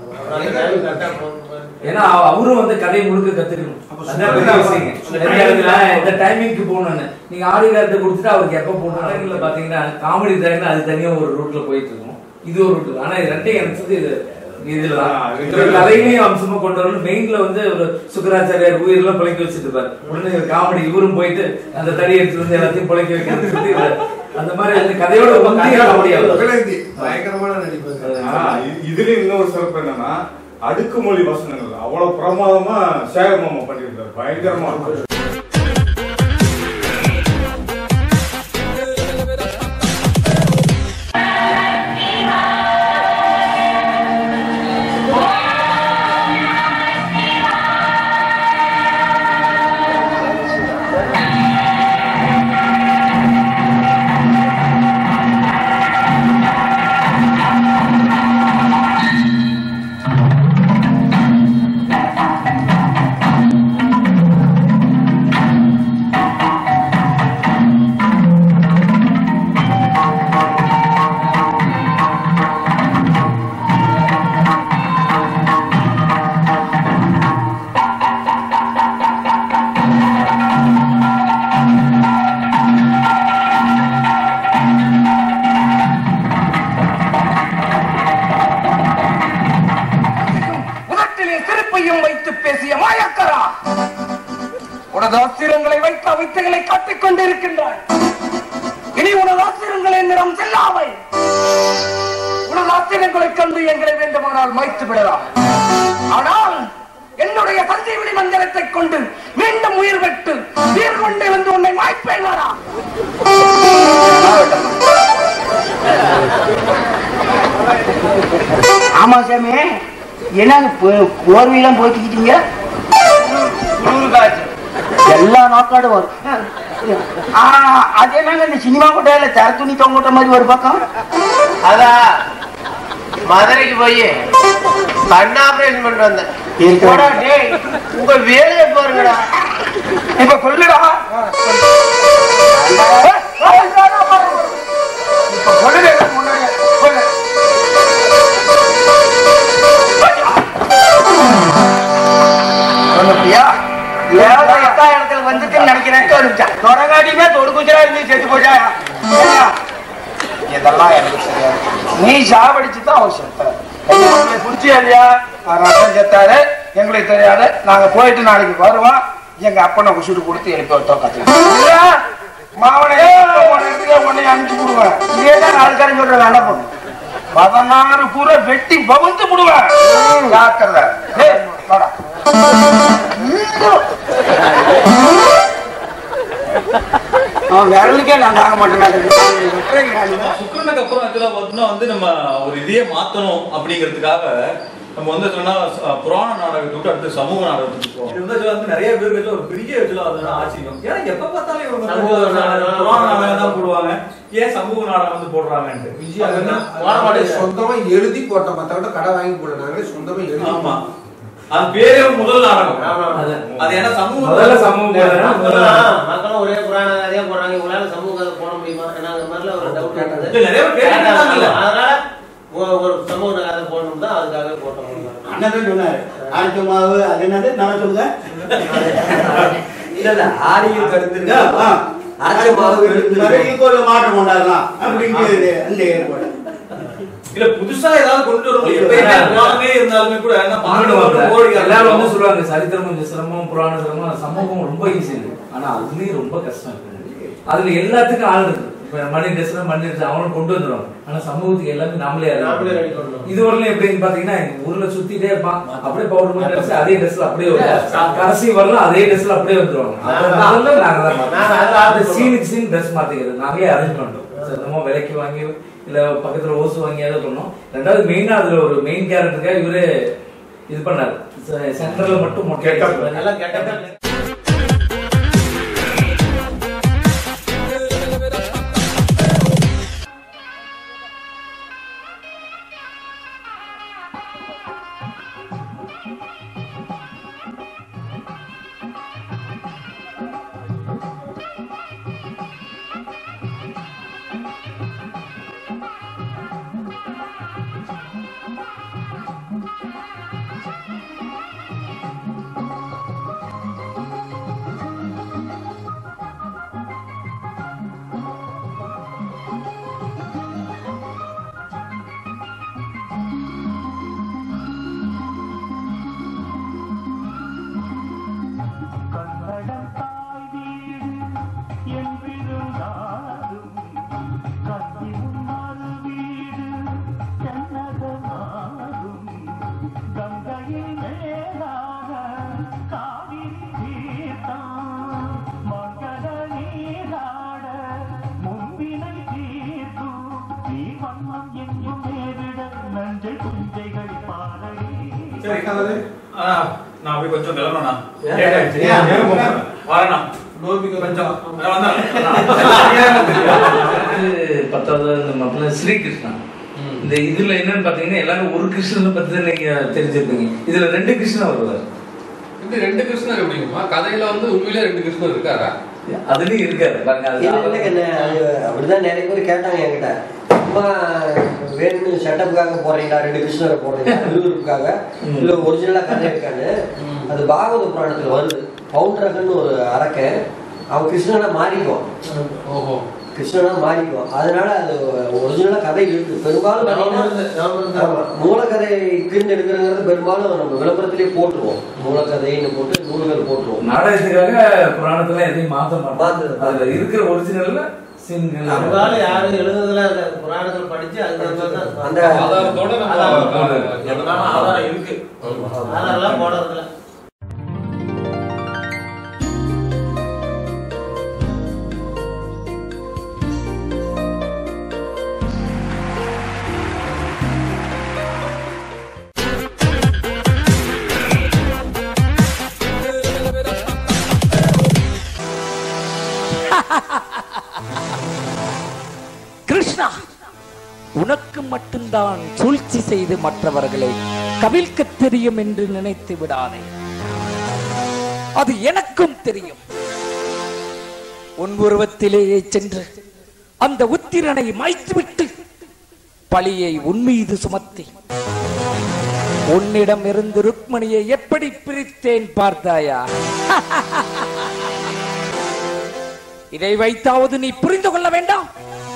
ஏன்னா அவ- அவரும் வந்து கதை முழுக்க கத்துக்கணும் அதான் பெரிய விஷயங்க. எந்த இடத்துல எந்த டைமிங்க்கு போகணும்னு நீங்க ஆடி காலத்தை கொடுத்துட்டு அவருக்கு எப்ப போகணும் நாடகங்கள்ல பாத்தீங்கன்னா காமெடி டைம்ல அது தனியா ஒரு ரூட்ல போயிட்டு இருக்கும் இது ஒரு ரூட் ஆனா இது ரெண்டையும் எனக்கு இது இதுலதான் இதுல கதையிலையும் அம்சமா கொண்டு வரணும் மெயின்ல வந்து ஒரு சுக்கராச்சாரியார் உயிரெல்லாம் பிழைக்க வச்சுட்டு இருப்பாரு உடனே காமெடி இவரும் போயிட்டு அந்த தடி எடுத்து வந்து எல்லாத்தையும் பிழைக்க வைக்கிறது சொல்லி இவரு அந்த மாதிரி அந்த கதையோட ஒன்றிய காமெடியா பயங்கரமான நடிப்பு ஆனா, இ- இதுலயும் இன்னொரு சிறப்பு என்னன்னா அடுக்குமொழி வசனங்கள் அவ்வளவு பிரமாதமா சேகர் மாமா பண்ணியிருந்தாரு பயங்கரமா இருக்கும் உதட்டிலே சிரிப்பையும் வைத்து பேசிய மாயக்கரா உனது ஆசிரங்களை வைத்து அவைத்தைகளை காட்டிக் கொண்டிருக்கின்றாய் இனி உனது ஆசிரங்கள் என்னிடம் செல்லாமை உனது ஆசிரங்களை கண்டு எங்களை வேண்டுமானால் மாய்த்து விடலாம் ஆனால் என்னுடைய சஞ்சீவனி மந்திரத்தை கொண்டு மீண்டும் உயிர் வெட்டு உயிர் கொண்டு வந்து உன்னை மாய்ப்பேன் வரா ஆமா சாமி என்ன போர்வையெல்லாம் போய்க்கிட்டீங்க எல்லா நாக்காடும் வரும் ஆ, அது என்னங்க இந்த சினிமா கொட்டையில தர துணி தொங்கோட்ட மாதிரி ஒரு பக்கம் அதான் மதுரைக்கு போய் கண் ஆபரேஷன் பண்ணிட்டு வந்தேன் போடா டேய், உங்க வேலையை பாருங்கடா இப்ப சொல்லுடா இப்ப சொல்லுடா முன்னாடி சொல்லு சொன்னப்பியா ஏழை எட்டா இடத்துல வந்துட்டு நினைக்கிறேன் தொடங்காட்டியுமே தொடுக்குச்சரா இருந்து செத்து போச்சா ஏய்யா, இதெல்லாம் எனக்கு தெரியாது நீ சாவடிச்சு தான் அவன் செத்த புடிச்சியா இல்லையா ரத்தம் செத்தாரு எங்களுக்கு தெரியாது நாங்க போயிட்டு நாளைக்கு வருவோம் எங்க அப்பனை குசுட்டு கொடுத்து எழுப்பி விட்டோம் கத்துல மாவனை போன இடத்துல உன்னை அனுப்பிச்சு விடுவேன் இதே தான் நாளுக்காரன் சொல்ற வேண்டாம் பொண்ணு பதினாறு பூரா வெட்டி பவுந்து விடுவேன் ஜாக்கிரதை டேய், வாடா. அவன் விரலுக்கே நான் தாங்க மாட்டேன் சுக்கரனுக்கு அப்புறம் ஆக்சுவலா பார்த்தோம்னா வந்து நம்ம ஒரு இதையே மாத்தணும் அப்படிங்கிறதுக்காக நம்ம வந்து சொன்னா அஹ், புராண நாடகத்தை விட்டு அடுத்து சமூக நாடகத்துக்கு போவோம் இது வந்து வந்து நிறைய பேர் வீட்டுல ஒரு பெரிய வீட்டுல வந்து ஆச்சரியம் ஏன்னா எப்ப பார்த்தாலும் இவங்க வந்து சமூக நாடகம், புராண நாடகம் தான் போடுவாங்க ஏன் சமூக நாடகம் வந்து போடுறாங்கன்ட்டு அது வந்து வானமாடு சொந்தமா எழுதி போட்ட மத்தவங்க கடை வாங்கி போடல நாங்களே சொந்தமா எழுதி ஆமா அது பேரே முதல் நாடகம் அது அது ஏன்னா சமூக மக்களும் ஒரே புராண கதையா போடுறாங்க உங்களால சமூக கதை போட முடியுமா ஏன்னா அந்த மாதிரிலாம் ஒரு டவுட் கேட்டது இல்ல, நிறைய பேர் கேட்டுட்டாங்கல்ல. அதனால ஒரு- ஒரு சமூக கதை போடணும் தான் அதுக்காக போட்டோம் அண்ணன் தான் சொன்னாரு ஆடிச்ச மாவு அது என்னது நான் சொல்லுங்க இல்ல இல்ல ஆரியல் கருத்து ஆ, அரைச்ச மாவு ஈக்குவல மாற்றம் கொண்டாடலாம் அப்படிங்கிறது அந்த ஏற்பாடு இல்ல புதுசா ஏதாவது கொண்டு வரணும் எப்பயுமே புராணமே இருந்தாலுமே கூட என்ன பண்ணுவாங்க. பாக்கணும் ஓடி எல்லாரும் வந்து சொல்லுவாங்க சரித்திரம் கொஞ்சம் சிரமம் புராண சிரமம் சமூகம் ரொம்ப ஈஸி ஆனா அதுலயும் ரொம்ப கஷ்டம் இருக்கு அதுல எல்லாத்துக்கும் ஆள் இருக்கு இப்ப மணி ட்ரெஸ்ல மணி ட்ரெஸ் அவனும் கொண்டு வந்துருவாங்க ஆனா சமூகத்துக்கு எல்லாமே நாமளே நாமளே ready அறிவிக்கணும். பண்ணணும். இது வரலாம் எப்படின்னு பாத்தீங்கன்னா எங்க ஊர்ல சுத்திட்டே இருப்பான் அப்படியே பவுடர் பண்ணி அடிச்சு அதே ட்ரெஸ்ல அப்படியே வருவான் கடைசி வரலாம் அதே ட்ரெஸ்ல அப்படியே வந்துருவாங்க அப்ப முதல்ல நாங்க தான் நாங்க அதை மாத்தோம். ஆரம்பிச்சோம். சீனுக்கு சீன் ட்ரெஸ் மாத்திக்கிறது நாங்களே அரேஞ்ச் பண்றோம் சொந்தமா விலைக்கு வாங்கி இல்ல பக்கத்துல ஓசு வாங்கியாவது பண்ணோம் ரெண்டாவது மெயினா அதுல ஒரு மெயின் கேரக்டருக்காக இவரே இது பண்ணாரு சென்டர்ல மட்டும் மொட்டை அடிச்சிருப்பாரு. நல்லா கேட்டா சரி ஆ, நான் போய் கொஞ்சம் கிளம்புறேண்ணா ஏன்? லேட் ஆயிடுச்சு. ஏன்? நேரம் போகும். வரேண்ணா கொஞ்சம் ஆ, வந்தேன். இது பத்தாவது இந்த மாப்பிள்ள ஸ்ரீகிருஷ்ணா இந்த இதுல என்னன்னு பாத்தீங்கன்னா எல்லாரும் ஒரு கிருஷ்ணனை பத்தி தான் நீங்க தெரிஞ்சிருப்பீங்க இதுல ரெண்டு கிருஷ்ணன் வருவார் இப்படி ரெண்டு கிருஷ்ணர் எப்படிங்கம்மா கதையில வந்து உண்மையிலே ரெண்டு கிருஷ்ணர் இருக்காரா அதுலயும் இருக்காரு பாருங்க அது இல்ல இல்ல கண்ணு, அது அப்படிதான் நிறைய பேர் கேட்டாங்க என்கிட்ட சும்மா வேணும்னு செட்டப்புக்காக போடுறீங்களா ரெண்டு கிருஷ்ணரை போடுறீங்களா விறுவிறுப்புக்காக இல்ல ஒரிஜினலா கதை இருக்கான்னு அது பாகவத புராணத்துல வருது பவுண்டரகன்னு ஒரு அரக்கன் அவன் கிருஷ்ணனா மாறிக்குவான் ஓஹோ கிருஷ்ணனா மாறிக்குவான் அதனால அது ஒரிஜினலா கதை இருக்கு பெரும்பாலும் பாத்தீங்கன்னா, ஆமா, மூலக்கதை கிரிந்து எடுக்கிறங்கிறது பெரும்பாலும் நம்ம விளம்பரத்திலேயே போட்டுருவோம் மூலக்கதைன்னு போட்டு நூல்கள் போட்டுருவோம் நாடகத்துக்காக புராணத்துல எதையும் மாத்த மாட்டோம் அதுல இருக்கிற ஒரிஜினல்ல சீன்கள் அதனால யாரும் எழுதுறதுல அந்த புராணத்தில் படிச்சு அதுக்கு தான் அந்த ஆதாரத்தோட நம்ம எதனால ஆதாரம் இருக்கு ஆதாரெல்லாம் போடுறதுல கிருஷ்ணா உனக்கு மட்டும்தான் சூழ்ச்சி செய்து மற்றவர்களை கவிழ்க்க தெரியும் என்று நினைத்து விடாதே அது எனக்கும் தெரியும் உன் உருவத்திலேயே சென்று அந்த உத்திரனை மாய்த்துவிட்டு பழியை உன் மீது சுமத்தி உன்னிடம் இருந்து ருக்மணியை எப்படி பிரித்தேன் பார்த்தாயா இதை வைத்தாவது நீ புரிந்து கொள்ள வேண்டாம்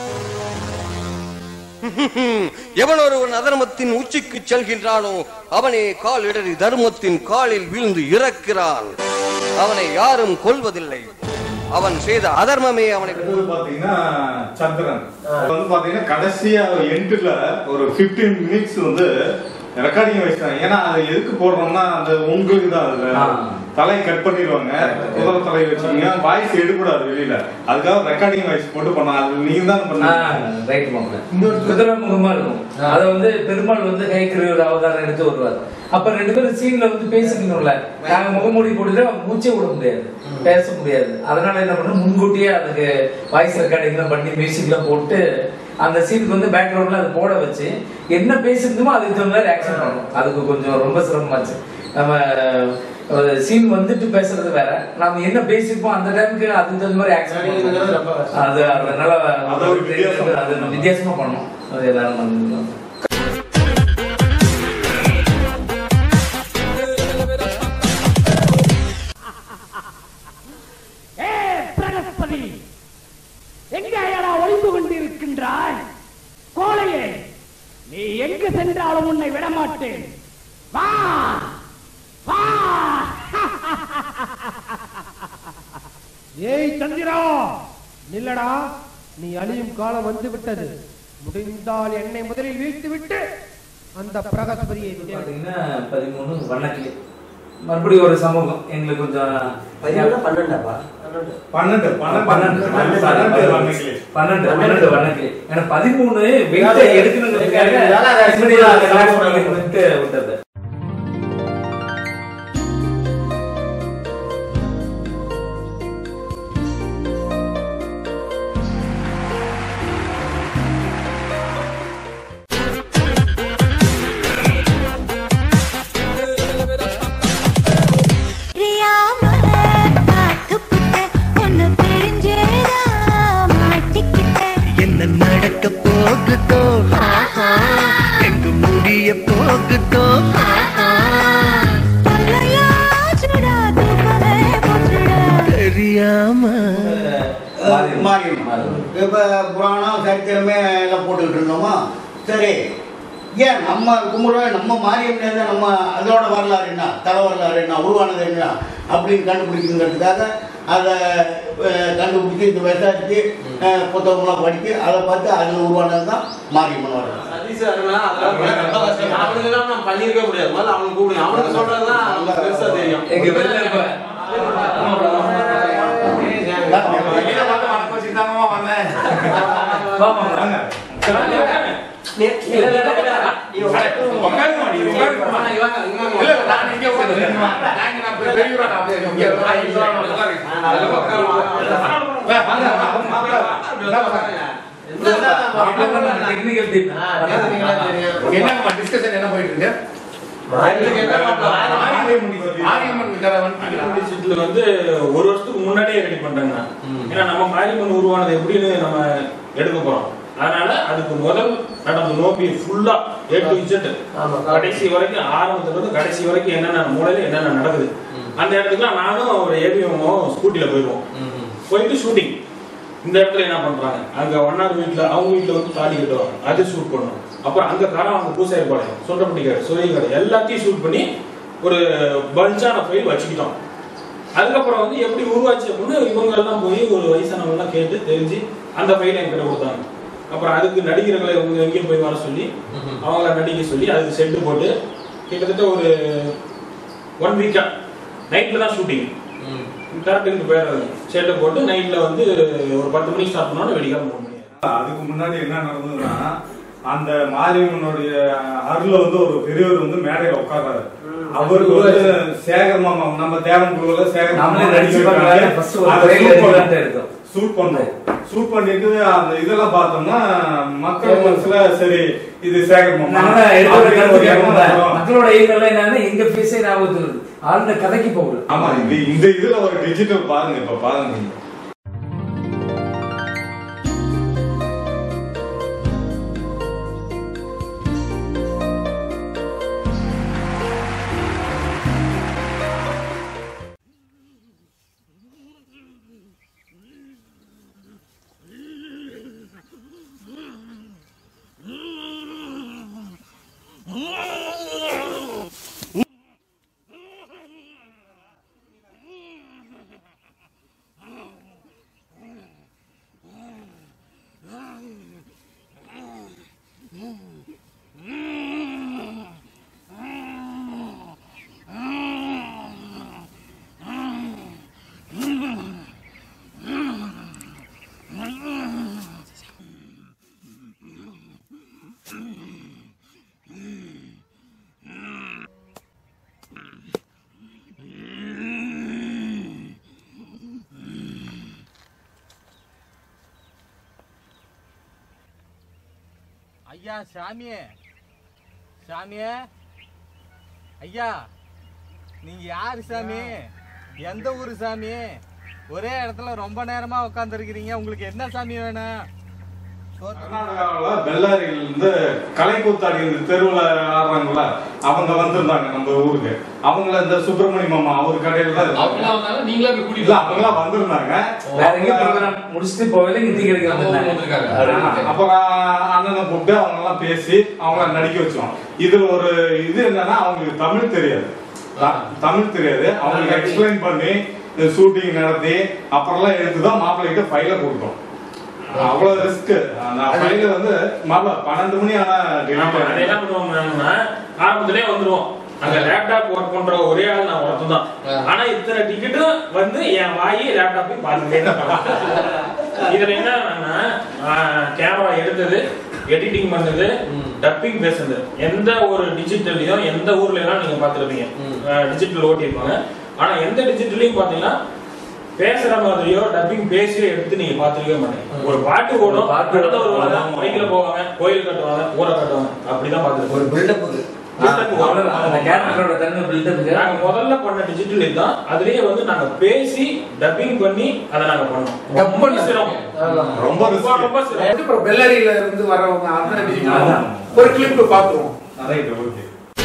எவன் ஒருவன் அதர்மத்தின் உச்சிக்கு செல்கின்றானோ அவனே கால் இடறி தர்மத்தின் காலில் வீழ்ந்து இறக்கிறான் அவனை யாரும் கொல்வதில்லை அவன் செய்த அதர்மமே அவனை அடுத்தது பாத்தீங்கன்னா சந்திரன் அது வந்து பாத்தீங்கன்னா கடைசியா எண்டுல ஒரு 15 மினிட்ஸ் வந்து ரெக்கார்டிங் வச்சிட்டாங்க ஏன்னா அது எதுக்கு போடுறோம்னா அந்த உங்களுக்கு தான் அதுல தலையை கட் பண்ணிடுவாங்க குதிரை தலை வச்சுக்கோங்க வாய்ஸ் எடுக்கூடாது வெளியில அதுக்காக ரெக்கார்டிங் வாய்ஸ் போட்டு பண்ணாங்க அது நீங்க தான் பண்ணீங்க ரைட் மாப்பிள்ள குதிரை முகமா இருக்கும் அத வந்து பெருமாள் வந்து கைக்கறி ஒரு அவதாரம் எடுத்து வருவார் அப்ப ரெண்டு பேரும் சீன்ல வந்து பேசிக்கணும்ல நாங்க முகமூடி போட்டுட்டு மூச்சே விட முடியாது பேச முடியாது அதனால என்ன பண்ணணும் முன்கூட்டியே அதுக்கு வாய்ஸ் ரெக்கார்டிங்லாம் பண்ணி மியூசிக்லாம் போட்டு அந்த சீனுக்கு வந்து பேக்ரவுண்ட்ல அது போட வச்சு என்ன பேசிருந்தோமோ அதுக்கு தகுந்த மாதிரி ஆக்ஷன் பண்ணணும் அதுக்கு கொஞ்சம் ரொம்ப சிரமமாச்சு நம்ம சீன் வந்துட்டு பேசுறது வேற நம்ம என்ன பேசிருப்போம் அந்த டைமுக்கு அதுக்கு தகுந்த மாதிரி ஆக்ஷன் அது அதனால அது ஒரு வித்தியாசம். அது நம்ம வித்தியாசமா பண்ணோம் அது எல்லாரும் பண்ணணும் ஏ பிரகஸ்பதி எங்கேயடா ஒளிந்து கொண்டிருக்கின்றாய் கோழையே நீ எங்கு சென்றாலும் உன்னை விடமாட்டேன் வா வா ஏய் சந்திரா நில்லடா நீ அழியும் காலம் வந்து விட்டது முடிந்தால் என்னை முதலில் வீழ்த்து விட்டு அந்த பிரகஸ்பதியை விடு. பாத்தீங்கன்னா பதிமூணு வண்ணக்கிளி மறுபடியும் ஒரு சமூகம் எங்களுக்கு கொஞ்சம் பதிமூணா பன்னெண்டாப்பா பன்னெண்டு பன்னெண்டு பன்னெண்டு பன்னெண்டு பன்னெண்டு வண்ணக்கிளி. பன்னெண்டு பன்னெண்டு வண்ணக்கிளி ஏன்னா பதிமூணு வெயிட்ட அதாவது எடுக்கணுங்கிறதுக்காக இதெல்லாம் அதை இப்படி simple ஆ relax relax பண்ணிட்டு விட்டது என்ன நடக்க போகுதோ எங்க முடிய போகுதோ தெரியாம மாறிடும் இப்போ புராணம் சரித்திரமே எல்லாம் போட்டுக்கிட்டு இருந்தோமா சரி ஏன் நம்ம கும்பிடுற நம்ம மாரியம்மனே தான் நம்ம அதோட வரலாறு என்ன தலை வரலாறு என்ன உருவானது என்ன அப்படின்னு கண்டுபிடிக்கணுங்கிறதுக்காக அதை அஹ், கண்டுபிடிச்சி இந்த விசாரிச்சு அஹ், புத்தகம்லாம் படித்து அதை பார்த்து அதில் உருவானது தான் மாரியம்மன் வரலாறு சதீஷ் அருணா, அதெல்லாம் அவனுக்கு எல்லாம் நம்ம பண்ணியிருக்க முடியாது முதல்ல அவனுக்கு கூப்பிடுங்க அவனுக்கு சொல்றதுதான் பெருசா தெரியும் எங்க வெளில இப்ப டெக்னிக்கல் டீம் என்னங்கம்மா டிஸ்கஷன் என்ன போயிட்டு இருக்கு இதுல வந்து ஒரு வருஷத்துக்கு முன்னாடியே ரெடி பண்றாங்க ஏன்னா நம்ம மாரியம்மன் உருவானது எப்படின்னு நம்ம எடுக்க போறோம் அதனால அதுக்கு முதல் நடந்த நோக்கி ஃபுல்லா ஏ டு இசட் கடைசி வரைக்கும் ஆரம்பத்துல இருந்து கடைசி வரைக்கும் என்னென்ன மூலையில என்னென்ன நடக்குது அந்த இடத்துக்குலாம் நானும் ஒரு ஏபிஎம்மும் ஸ்கூட்டில போயிடுவோம் போயிட்டு ஷூட்டிங் இந்த இடத்துல என்ன பண்றாங்க அங்க ஒன்னார் வீட்டுல அவங்க வீட்டுல வந்து தாலி கட்டுவாங்க அது ஷூட் பண்ணுவோம் அப்புறம் அங்க காரம் அவங்க பூசாரி பாளையம் சொண்டப்பட்டி கடை சுரை கடை எல்லாத்தையும் ஷூட் பண்ணி ஒரு பல்ஜான ஃபைல் வச்சுக்கிட்டோம் அதுக்கப்புறம் வந்து எப்படி உருவாச்சு அப்படின்னு இவங்க எல்லாம் போய் ஒரு வயசானவங்க எல்லாம் கேட்டு தெரிஞ்சு அந்த ஃபைலை என்கிட்ட கொடுத்தாங்க அப்புறம் அதுக்கு நடிகர்களை இவங்க எங்கேயும் போய் வர சொல்லி அவங்கள நடிக்க சொல்லி அதுக்கு செட்டு போட்டு கிட்டத்தட்ட ஒரு ஒன் வீக்கா நைட்ல தான் ஷூட்டிங் கரெக்டுக்கு போயிடுறாங்க செட்டை போட்டு நைட்ல வந்து ஒரு பத்து மணிக்கு ஸ்டார்ட் பண்ணோம் வெடிக்காம மூணு மணி அதுக்கு முன்னாடி என்ன நடந்ததுன்னா அந்த மாரியம்மனுடைய அருள்ல வந்து ஒரு பெரியவர் வந்து மேடையில உட்கார்றாரு அவருக்கு வந்து சேகர் மாமா நம்ம தேவன் குழுல சேகர் மாமா நம்மளே நடிச்சு பார்க்கலாம்னு first ஒரு trailer எடுக்கலாம்னு இருக்கோம். ஷூட் பண்ணோம் ஷூட் பண்ணிட்டு அந்த இதெல்லாம் பார்த்தோம்னா மக்கள் மனசுல சரி இது சேகர் மாமா நாங்க எடுத்த ஒரு அப்படின்னு ஒரு கருத்து எண்ணம் கேட்போம்ல. வரும். மக்களோட ஈகெல்லாம் என்னன்னா எங்க பேசே ஞாபகத்துக்கு வருது ஆளுந கதைக்கு போகுது ஆமா இந்த இந்த இதுல ஒரு டிஜிட்டல் பாருங்க இப்ப பாருங்க நீங்க. ஐயா சாமியே சாமியே ஐயா நீங்க யாரு சாமி எந்த ஊரு சாமி ஒரே இடத்துல ரொம்ப நேரமா உட்காந்துருக்கிறீங்க உங்களுக்கு என்ன சாமி வேணும் கர்நாடகாவில் பெல்லாரியில இருந்து கலைக்கூத்தாடி தெருவில் ஆடுறாங்கல்ல அவங்க வந்திருந்தாங்க நம்ம ஊருக்கு அவங்கள இந்த சுப்பிரமணிய மாமா அவர் கடையில தான் இருந்தாங்க. அவங்களாம் வந்தாங்க, நீங்களா போய் கூட்டிட்டு இல்ல அவங்களாம் வந்திருந்தாங்க வேற எங்கேயும் ப்ரோக்ராம் முடிச்சுட்டு போகல இங்க டீ கடைக்கு வந்திருந்தாங்க ஆ, அப்புறம் அண்ணனை கூப்பிட்டு அவங்க எல்லாம் பேசி அவங்கள நடிக்க வச்சோம் இதுல ஒரு இது என்னன்னா அவங்களுக்கு தமிழ் தெரியாது த- தமிழ் தெரியாது அவங்களுக்கு எக்ஸ்பிளைன் பண்ணி ஷூட்டிங் நடத்தி அப்புறம்லாம் எடுத்து தான் மாப்பிள்ளைகிட்ட ஃபைல கொடுத்தோம் அவ்வளவு ரிஸ்க் அந்த ஃபைல வந்து மாப்பிள்ள பன்னெண்டு மணி ஆனா ஆமா, அது என்ன பண்ணுவோம்னா ஆரம்பத்திலே வந்துருவோம் அங்க லேப்டாப் ஒர்க் பண்ற ஒரே ஆள் நான் ஒருத்தன் தான் ஆனா இத்தனை டிக்கெட்டும் வந்து என் வாயி லேப்டாப்பையும் பார்த்துட்டே தான் பார்ப்பேன். இதுல என்னன்னா கேமரா எடுத்தது எடிட்டிங் பண்ணது டப்பிங் பேசுனது எந்த ஒரு டிஜிட்டல்லையும் எந்த ஊர்ல எல்லாம் நீங்க பாத்துருப்பீங்க டிஜிட்டல் ஓட்டியிருப்பாங்க ஆனா எந்த டிஜிட்டலையும் பாத்தீங்கன்னா பேசுற மாதிரியோ டப்பிங் பேசியோ எடுத்து நீங்க பாத்துருக்கவே மாட்டீங்க ஒரு பாட்டு ஓடும் பாட்டு அடுத்த ஒரு ஓடும். வாரம் மைக்ல போவாங்க கோயில் கட்டுவாங்க ஊரை கட்டுவாங்க அப்படிதான் பாத்துருக்கோம் ஒரு பில்டப்புக்கு அந்த கேரக்டரோட தன்மை பில்டப் நாங்க முதல்ல பண்ண டிஜிட்டல் இதுதான் அதுலயே வந்து நாங்க பேசி டப்பிங் பண்ணி அதை நாங்க பண்ணோம் ரொம்ப சிரமம் ரொம்ப ரொம்ப ரொம்ப சிரமம் அப்புறம் பெல்லாரியில இருந்து வரவங்க அண்ணன் digital ஒரு கிளிப் பாத்துருவோம் ரைட் ஓகே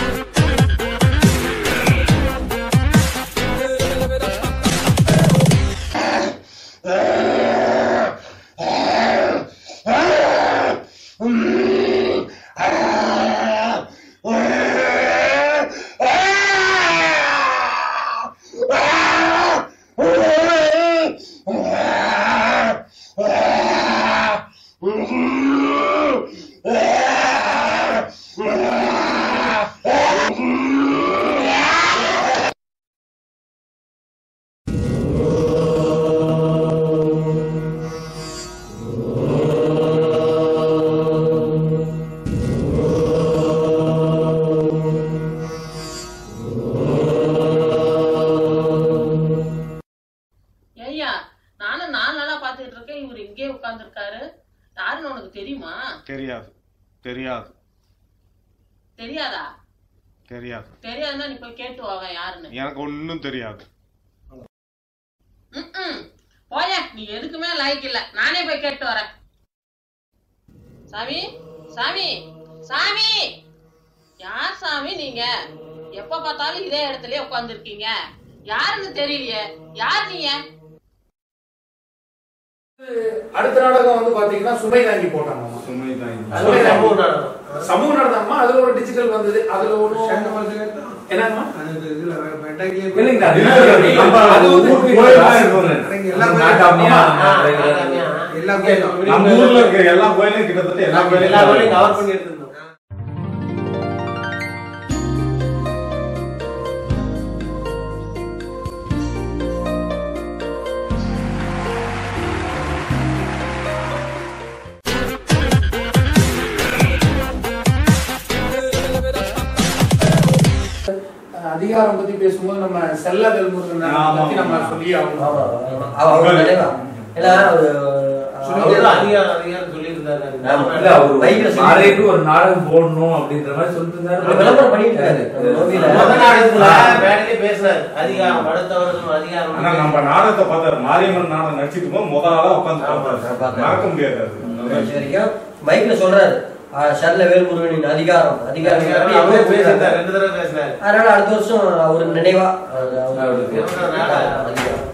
ஐயா நானும் நான் நல்லா பாத்துக்கிட்டு இருக்கேன் இவர் இங்கே உட்கார்ந்துருக்காரு யாருன்னு உனக்கு தெரியுமா தெரியாது தெரியாது தெரியாதா தெரியாது தெரியாதுன்னா நீ போய் கேட்டு வாங்க யாருன்னு எனக்கு ஒன்றும் தெரியாது ம்ம். போய நீ எதுக்குமே லாய்க்கு இல்ல நானே போய் கேட்டு வரேன் சாமி சாமி சாமி யார் சாமி நீங்க எப்ப பார்த்தாலும் இதே இடத்துலயே உட்கார்ந்துருக்கீங்க யாருன்னு தெரியலையே யார் நீங்க அடுத்த நாடகம் வந்து பாத்தீங்கன்னா சுமை தாங்கி போட்டாங்க சுமை தாங்கி சுமை தாங்கி சமூக நாடகமா அதுல ஒரு டிஜிட்டல் வந்தது அதுல ஒண்ணும் என்னங்கம்மா இல்லைங்க, அது நம்ம அது வந்து ஊருக்கு கோயிலா இருக்கும். நாட்டாமியா, நம்ம ஊர்ல இருக்க எல்லா கோயிலும் கிட்டத்தட்ட எல்லா எல்லா வேலையும் கவர் கோயிலும் பண்ணி எடுத்துருந்தோம் அதிகாரம் பத்தி பேசும்போது நம்ம செல்ல வெல்முருகன் பத்தி நம்ம சொல்லி ஆகணும் அவர் நினைவா ஏன்னா அவரு சொல்லிட்டு அதிகாரம் அதிகாரம் சொல்லியிருந்தாரு இல்ல அவரு நாளைக்கு ஒரு நாடகம் போடணும் அப்படின்ற மாதிரி சொல்லிட்டு இருந்தாரு விளம்பரம் பண்ணிட்டு இருக்காரு மூவில முத நாடகத்துல மேடையிலே பேசினாரு அதிகாரம் அடுத்தவர்களும் அதிகாரம் ஆனா நம்ம நாடகத்தை பார்த்தாரு மாரியம்மன் நாடகம் நடிச்சிட்டு இருக்கும்போது முத ஆளா உட்காந்து பார்த்தாரு மறக்க முடியாது அது. கடைசி வரைக்கும் மைக்ல சொல்றாரு ஆ, சரள வேல்முருகனின் அதிகாரம் அதிகாரம் அதிகாரம் அவரே பேசியிருந்தாரு ரெண்டு தடவை பேசினாரு அதனால அடுத்த வருஷம் அவர் நினைவா அது அவருக்கு அவரோட அதிகாரம்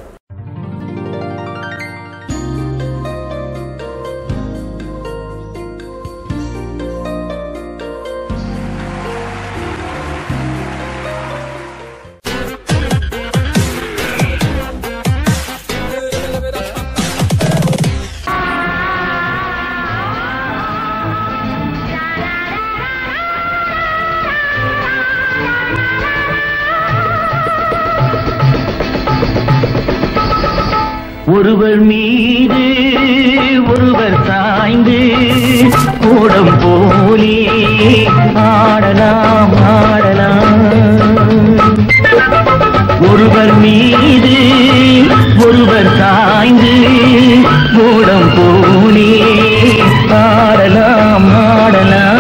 ஒருவர் மீது ஒருவர் சாய்ந்து கூடம் போலே ஆடலாம் ஆடலாம் ஒருவர் மீது ஒருவர் சாய்ந்து கூடம் போலே ஆடலாம் ஆடலாம்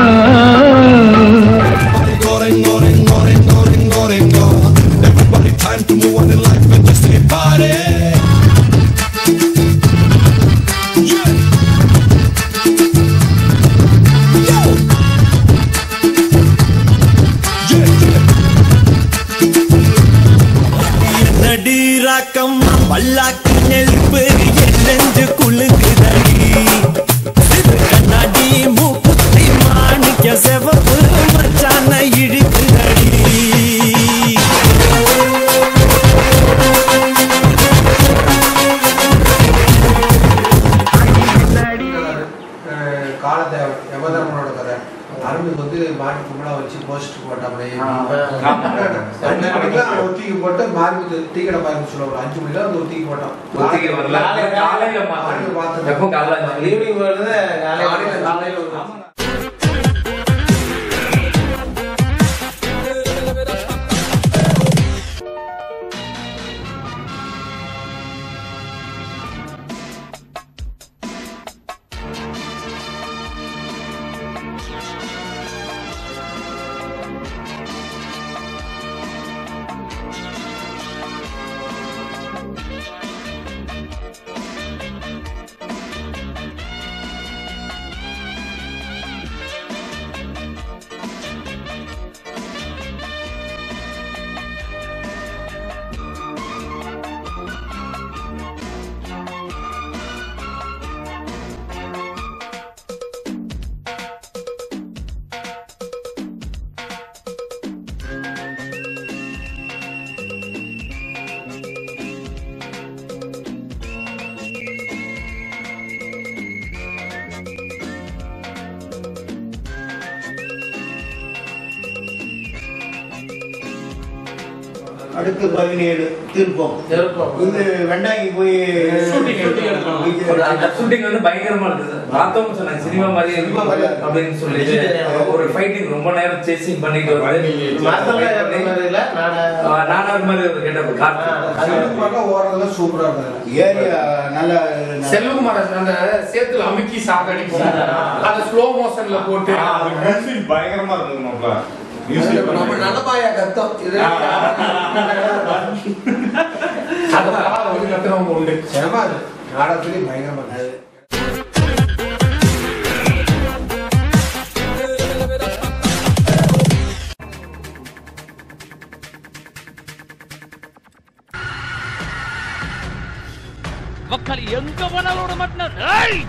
பல்லாக்கு நெருப்பு என் நெஞ்சு குலுக்குதடி கண்ணாடி மூக்குத்தி மாணிக்க செவப்பு மச்சான இழுக்குதடி அஹ் காலத்தேவன் யமதர்மனோட கதை அருணுக்கு வந்து மாடி கும்பலா வச்சு போஸ்ட் போட்டாங்களே அஞ்சு மணிக்கெல்லாம் அவன் ஒத்திக்கி போட்டு மாறி டீ கடை பாருங்க சொல்லுவாங்க அஞ்சு மணிக்கெல்லாம் வந்து ஒத்திக்கி போட்டான் ஒத்திக்கை வரல. காலையில காலையில பார்த்தேன். எப்போ காலைல ஈவினிங் வருது காலையில காலையில வருது அடுத்து பதினேழு திருப்பம் இது வெண்டாங்கி போய் ஷூட்டிங் அந்த ஷூட்டிங் வந்து பயங்கரமா இருக்குது பார்த்தோம் சொன்னாங்க சினிமா மாதிரி இருக்கும் அப்படின்னு சொல்லிட்டு ஒரு ஃபைட்டிங் ரொம்ப நேரம் சேசிங் பண்ணிட்டு வருது நானார் மாதிரி ஒரு கெட்டப் கார்த்தி ஓரளவு சூப்பரா இருந்தது ஏரியா நல்ல செல்வகுமார் அந்த சேத்துல அமுக்கி சாகடிப்போம் அதை ஸ்லோ மோஷன்ல போட்டு மியூசிக் பயங்கரமா இருந்தது மாப்ள மியூசிக் நம்ம நடப்பாயா கத்தம் இது அதை வந்து கத்துறவங்க உண்டு சிரமம் அது நாடகத்திலே பயங்கரமா இருந்தது ಮಕ್ಕಳು ಎಂಗ ಮನಲೋಡು ಮಟ್ನ ಏಯ್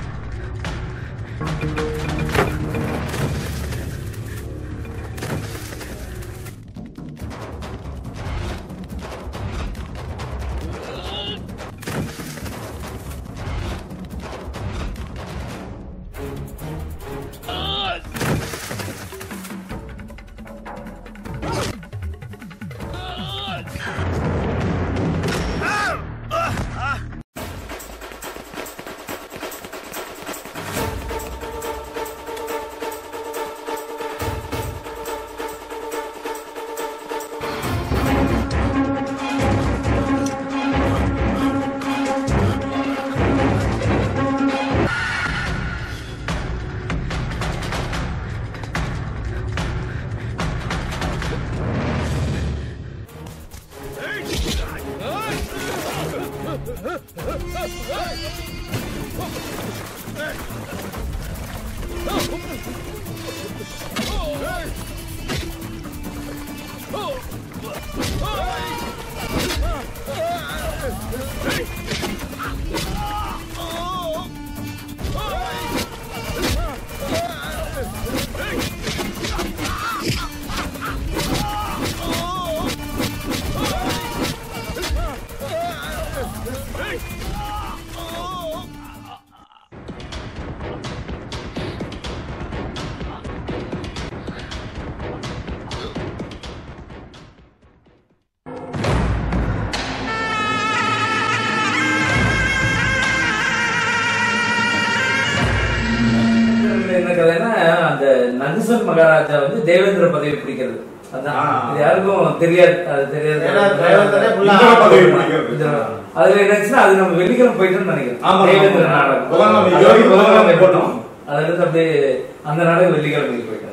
என்ன கதைன்னா அந்த நகுசன் மகாராஜா வந்து தேவேந்திர பதவி பிடிக்கிறது அதான் இது யாருக்கும் தெரியாது அது தெரியாது ஏன்னா தேவேந்திரனே full ஆ இந்திர பதவி ஆமா. பிடிக்கிறது. அதுல என்னாச்சுன்னா அது நம்ம வெள்ளிக்கிழமை போயிட்டோம்னு நினைக்கிறேன் ஆமா, தேவேந்திர ஆமா. நாடகம் புதன்கிழமை, அது இருபது புதன்கிழமை புதன்கிழமை போட்டோம் அதுல இருந்து அப்படியே அந்த நாடகம் வெள்ளிக்கிழமைக்கு போயிட்டாங்க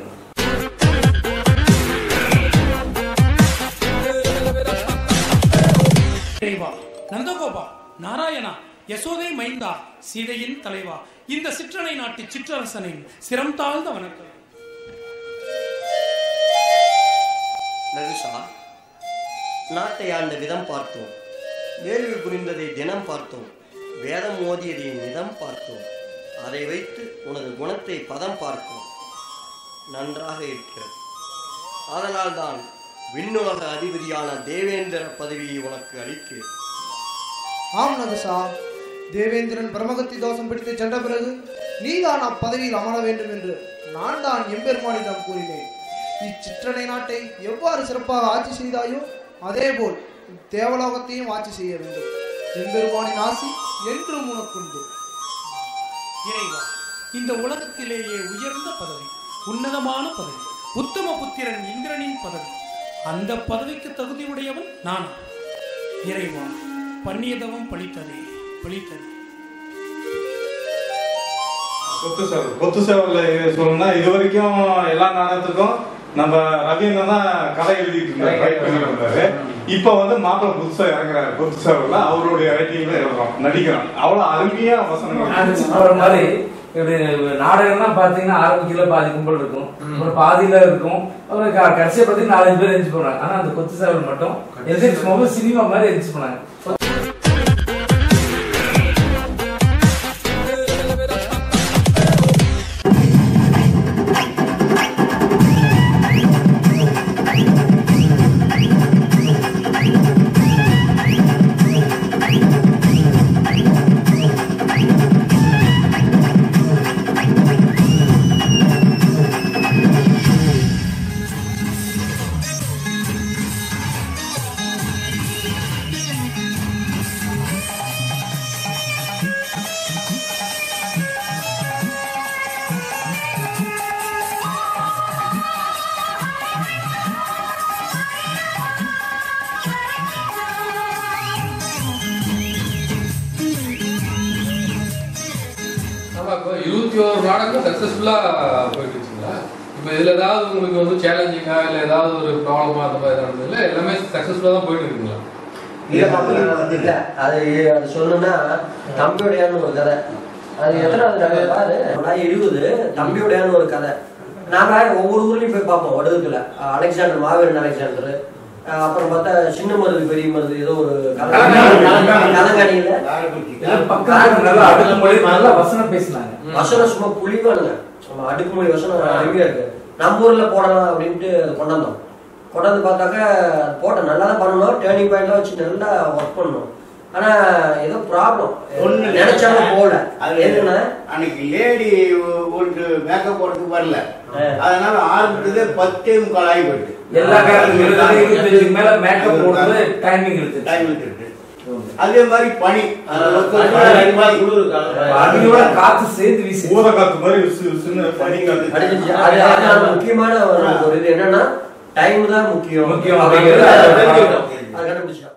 தேவா நந்தகோபா நாராயணா யசோதை மைந்தா சீதையின் தலைவா இந்த சிற்றனை நாட்டு சிற்றரசனின் சிரம் தாழ்ந்த வணக்கம் நகுஷா நாட்டை ஆண்ட விதம் பார்த்தோம் வேள்வி புரிந்ததை தினம் பார்த்தோம் வேதம் மோதியதை நிதம் பார்த்தோம் அதை வைத்து உனது குணத்தை பதம் பார்த்தோம் நன்றாக இருக்கிறது அதனால்தான் விண்ணுலக அதிபதியான தேவேந்திர பதவியை உனக்கு அளிக்கிறேன் ஆம் நகசா தேவேந்திரன் பிரமகத்தி தோஷம் பிடித்து சென்ற பிறகு நீதான் அப்பதவியில் அமர வேண்டும் என்று நான் தான் எம்பெருமானிடம் கூறினேன் இச்சிற்றனை நாட்டை எவ்வாறு சிறப்பாக ஆட்சி செய்தாயோ அதேபோல் தேவலோகத்தையும் ஆட்சி செய்ய வேண்டும் எம்பெருமானின் ஆசி என்றும் உனக்குண்டு இறைவா இந்த உலகத்திலேயே உயர்ந்த பதவி உன்னதமான பதவி உத்தம புத்திரன் இந்திரனின் பதவி அந்த பதவிக்கு தகுதியுடையவன் நான் இறைவா பண்ணியதவம் பழித்ததே பழித்ததே கொத்து சேவல் கொத்து சேவல்ல சொல்லணும்னா இது வரைக்கும் எல்லா நாடகத்துக்கும் நம்ம ரவீந்திரன் தான் கதை எழுதிட்டு இருந்தாரு ரைட் பண்ணிட்டு இருந்தாரு இப்ப வந்து மாப்பிள்ள புதுசா இறங்குறாரு கொத்து சேவல்ல அவருடைய ரைட்டிங்ல எழுதுறோம் நடிக்கிறோம் அவ்வளவு அருமையா வசனங்கள் சொல்ற மாதிரி இப்படி நாடகம்லாம் பாத்தீங்கன்னா ஆரம்பிக்கல பாதி கும்பல் இருக்கும் அப்புறம் பாதியில இருக்கும் அப்புறம் க- கடைசியா பாத்தீங்கன்னா நாலஞ்சு பேர் எரிஞ்சு போனாங்க ஆனா அந்த கொத்து சேவல் மட்டும் எரிஞ்சு போகும்போது சினிமா மாதிரி எரிஞ்சு போனாங்க ஆமா இப்போ இருபத்தி ஒரு நாடகம் சக்சஸ்ஃபுல்லா போயிட்டு இருந்துச்சுங்களா இப்போ இதுல ஏதாவது உங்களுக்கு வந்து சேலஞ்சிங்கா இல்ல ஏதாவது ஒரு ப்ராப்ளமா அந்த மாதிரி நடந்ததுல எல்லாமே சக்சஸ்ஃபுல்லா தான் போயிட்டு இருக்குங்களா இல்ல அது அது சொல்லணும்னா தம்பியுடையான்னு ஒரு கதை அது எத்தனாவது நகை பாரு நான் எழுபது தம்பியுடையான்னு ஒரு கதை நாம ஒவ்வொரு ஊர்லயும் போய் பார்ப்போம் வடுகத்துல அலெக்சாண்டர் மாவீரன் அலெக்சாண்டர் அஹ் அப்புறம் பார்த்தா சின்ன மருது பெரிய மருது ஏதோ ஒரு கலங்காணியில எல்லாம் பக்கத்துல நல்லா அடுக்குமொழி நல்லா வசனம் பேசினாங்க வசனம் சும்மா புளிவானுங்க நம்ம அடுக்குமொழி வசனம் அருமையா இருக்கு நம்ம ஊர்ல போடலாம் அப்படின்ட்டு அது கொண்டாந்தோம் கொண்டாந்து பார்த்தாக்க போட்ட நல்லா தான் பண்ணணும் டேர்னிங் பாயிண்ட்லாம் வச்சு நல்லா ஒர்க் பண்ணணும் ஆனா ஏதோ ப்ராப்ளம் ஒண்ணு நினைச்சாலும் போகல அது என்னன்னா அன்னைக்கு லேடி ஒன்று மேக்கப் போடுறதுக்கு வரல அதனால ஆரம்பிச்சதே பத்தே முக்கால் ஆகி போயிட்டு எல்லா காரணங்களும் இருபது, இருபத்தஞ்சுக்கு மேல மேக்கப் போடுறது டைமிங் இருக்கு டைம் எடுத்துட்டு அதே மாதிரி பனி அடியோட காத்து சேர்ந்து வீசி ஊத காத்து மாதிரி விசு விசுன்னு பனி காத்து அடிச்சிச்சு. அது அது முக்கியமான ஒரு ஒரு இது என்னன்னா டைம் தான் முக்கியம் முக்கியம் அப்படிங்கிறது அப்படிங்கிறது அதை தெரிஞ்சுக்கிட்டோம். அதை கண்டுபிடிச்சிட்டோம்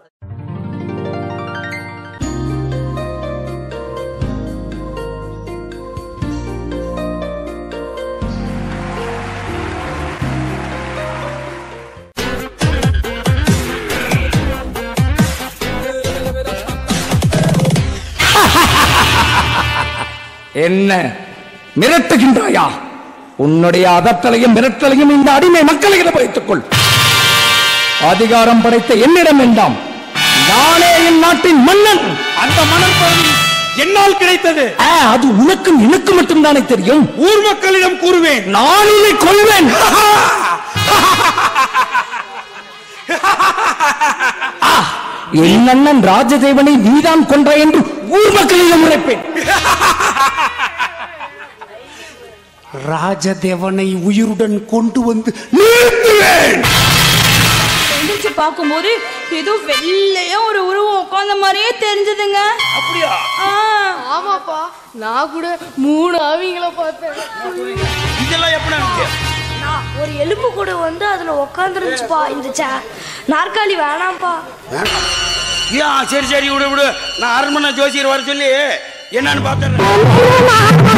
என்ன மிரட்டுகின்றாயா உன்னுடைய அதட்டலையும் மிரட்டலையும் இந்த அடிமை மக்களிடம் வைத்துக் கொள் அதிகாரம் படைத்த என்னிடம் வேண்டாம் நானே என் நாட்டின் மன்னன் அந்த மணல் பகுதி என்னால் கிடைத்தது அது உனக்கும் எனக்கும் மட்டும்தானே தெரியும் ஊர் மக்களிடம் கூறுவேன் நான் உன்னை கொள்வேன் ஆ, என் அண்ணன் ராஜதேவனை நீதான் கொன்ற என்று ஊர் மக்களிடம் உரைப்பேன் ராஜதேவனை உயிருடன் கொண்டு வந்து நிறுத்துவேன் எந்திரிச்சு பார்க்கும்போது ஏதோ வெள்ளையா ஒரு உருவம் உட்கார்ந்த மாதிரியே தெரிஞ்சதுங்க அப்படியா ஆமாப்பா நான் கூட மூணு ஆவிங்களை பார்த்தேன் இதெல்லாம் எப்படி நான் ஒரு எலும்பு கூட வந்து அதுல உக்காந்துருந்துச்சுப்பா இந்த சே நாற்காலி வேணாம்ப்பா ஏன் சரி சரி விடு விடு நான் அரண்மனை ஜோசியர் வர சொல்லி என்னன்னு பார்த்தேன்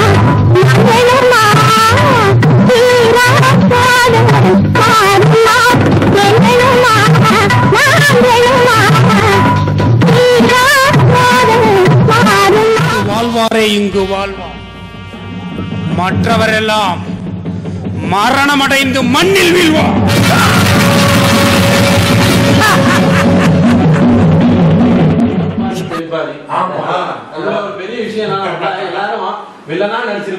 வாழ்வாரே இங்கு வாழ்வார் மற்றவரெல்லாம் மரணமடைந்து மண்ணில் வீழ்வார்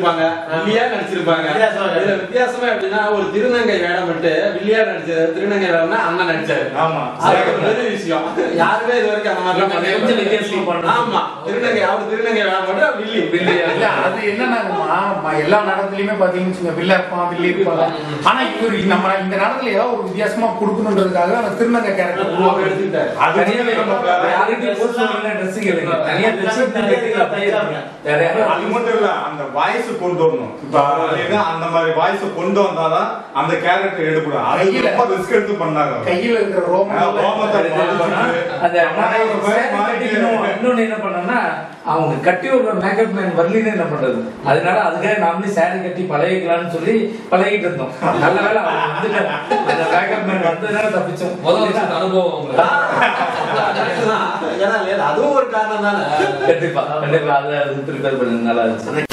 நடிச்சிருப்பாங்க வில்லியா நடிச்சிருப்பாங்க இதுல வித்தியாசமே எப்படின்னா ஒரு திருநங்கை வேடம் விட்டு வில்லியா நடிச்சது திருநங்கை வேடம்னா அண்ணன் நடிச்சாரு ஆமா அது ஒரு பெரிய விஷயம் யாருமே இது வரைக்கும் அந்த மாதிரிலாம் பண்ணவே கொஞ்சம் வித்தியாசமா மாட்டாங்க. பண்ணணும். ஆமா திருநங்கை அவர் திருநங்கை வேடம் போட்டு வில்லி வில்லியா இல்ல அது என்னன்னாங்கம்மா ம- எல்லா நாடகத்திலயுமே பாத்தீங்கன்னு வச்சுக்கோங்க, வில்ல இருப்பான் வில்லி இருப்பாங்க ஆனா இவரு நம்ம இந்த நாடகத்துல ஏதாவது ஒரு வித்தியாசமா கொடுக்கணுன்றதுக்காக அந்த திருநங்கை கேரக்டர் உருவாக்க எடுத்துக்கிட்டாரு அது தனியாவே யாருக்கு போஸ்ட் பண்ணுங்க ட்ரெஸ்ஸிங் இல்லைங்க தனியா ட்ரெஸ்ஸிங் அப்படியே இருக்காங்க வேற யாரும் அது மட்டும் இல்ல அந்த வாய்ஸ் கொண்டு வரணும் இப்ப அதனால அந்த மாதிரி வாய்ஸ் கொண்டு வந்தாதான் அந்த கேரக்டர் எடுக்கணும் அது கையில- ரொம்ப ரிஸ்க் எடுத்து பண்ணாங்க கையில இருக்கிற ரோமம் ஆ, ரோமத்தை அந்த மறைக்கிற மாதிரி கட்டிக்கணும். இன்னொன்னு என்ன பண்ணோம்னா அவங்க கட்டி விடுற மேக்கப் மேன் வரலின்னு என்ன பண்றது அதனால அதுக்காக நாமளே சேரீ கட்டி பழகிக்கலாம்னு சொல்லி பழகிட்டு இருந்தோம் நல்ல வேலை அவங்க வந்துட்டாரு. அந்த மேக்கப் மேன் வந்ததுனால தப்பிச்சோம் முதல் வருஷத்து அனுபவம் உங்களுக்கு ஏன்னா இல்ல, அதுவும் ஒரு காரணம் தானே கண்டிப்பா கண்டிப்பா அதை ப்ரிப்பேர் பண்ணது நல்லா இருந்துச்சு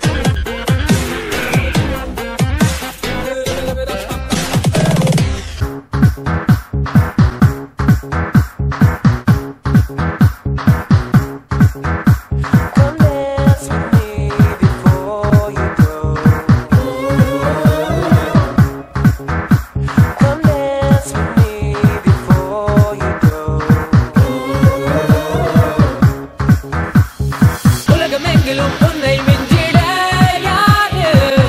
உலகமெங்கிலும் உன்னை மிஞ்சிட யாரு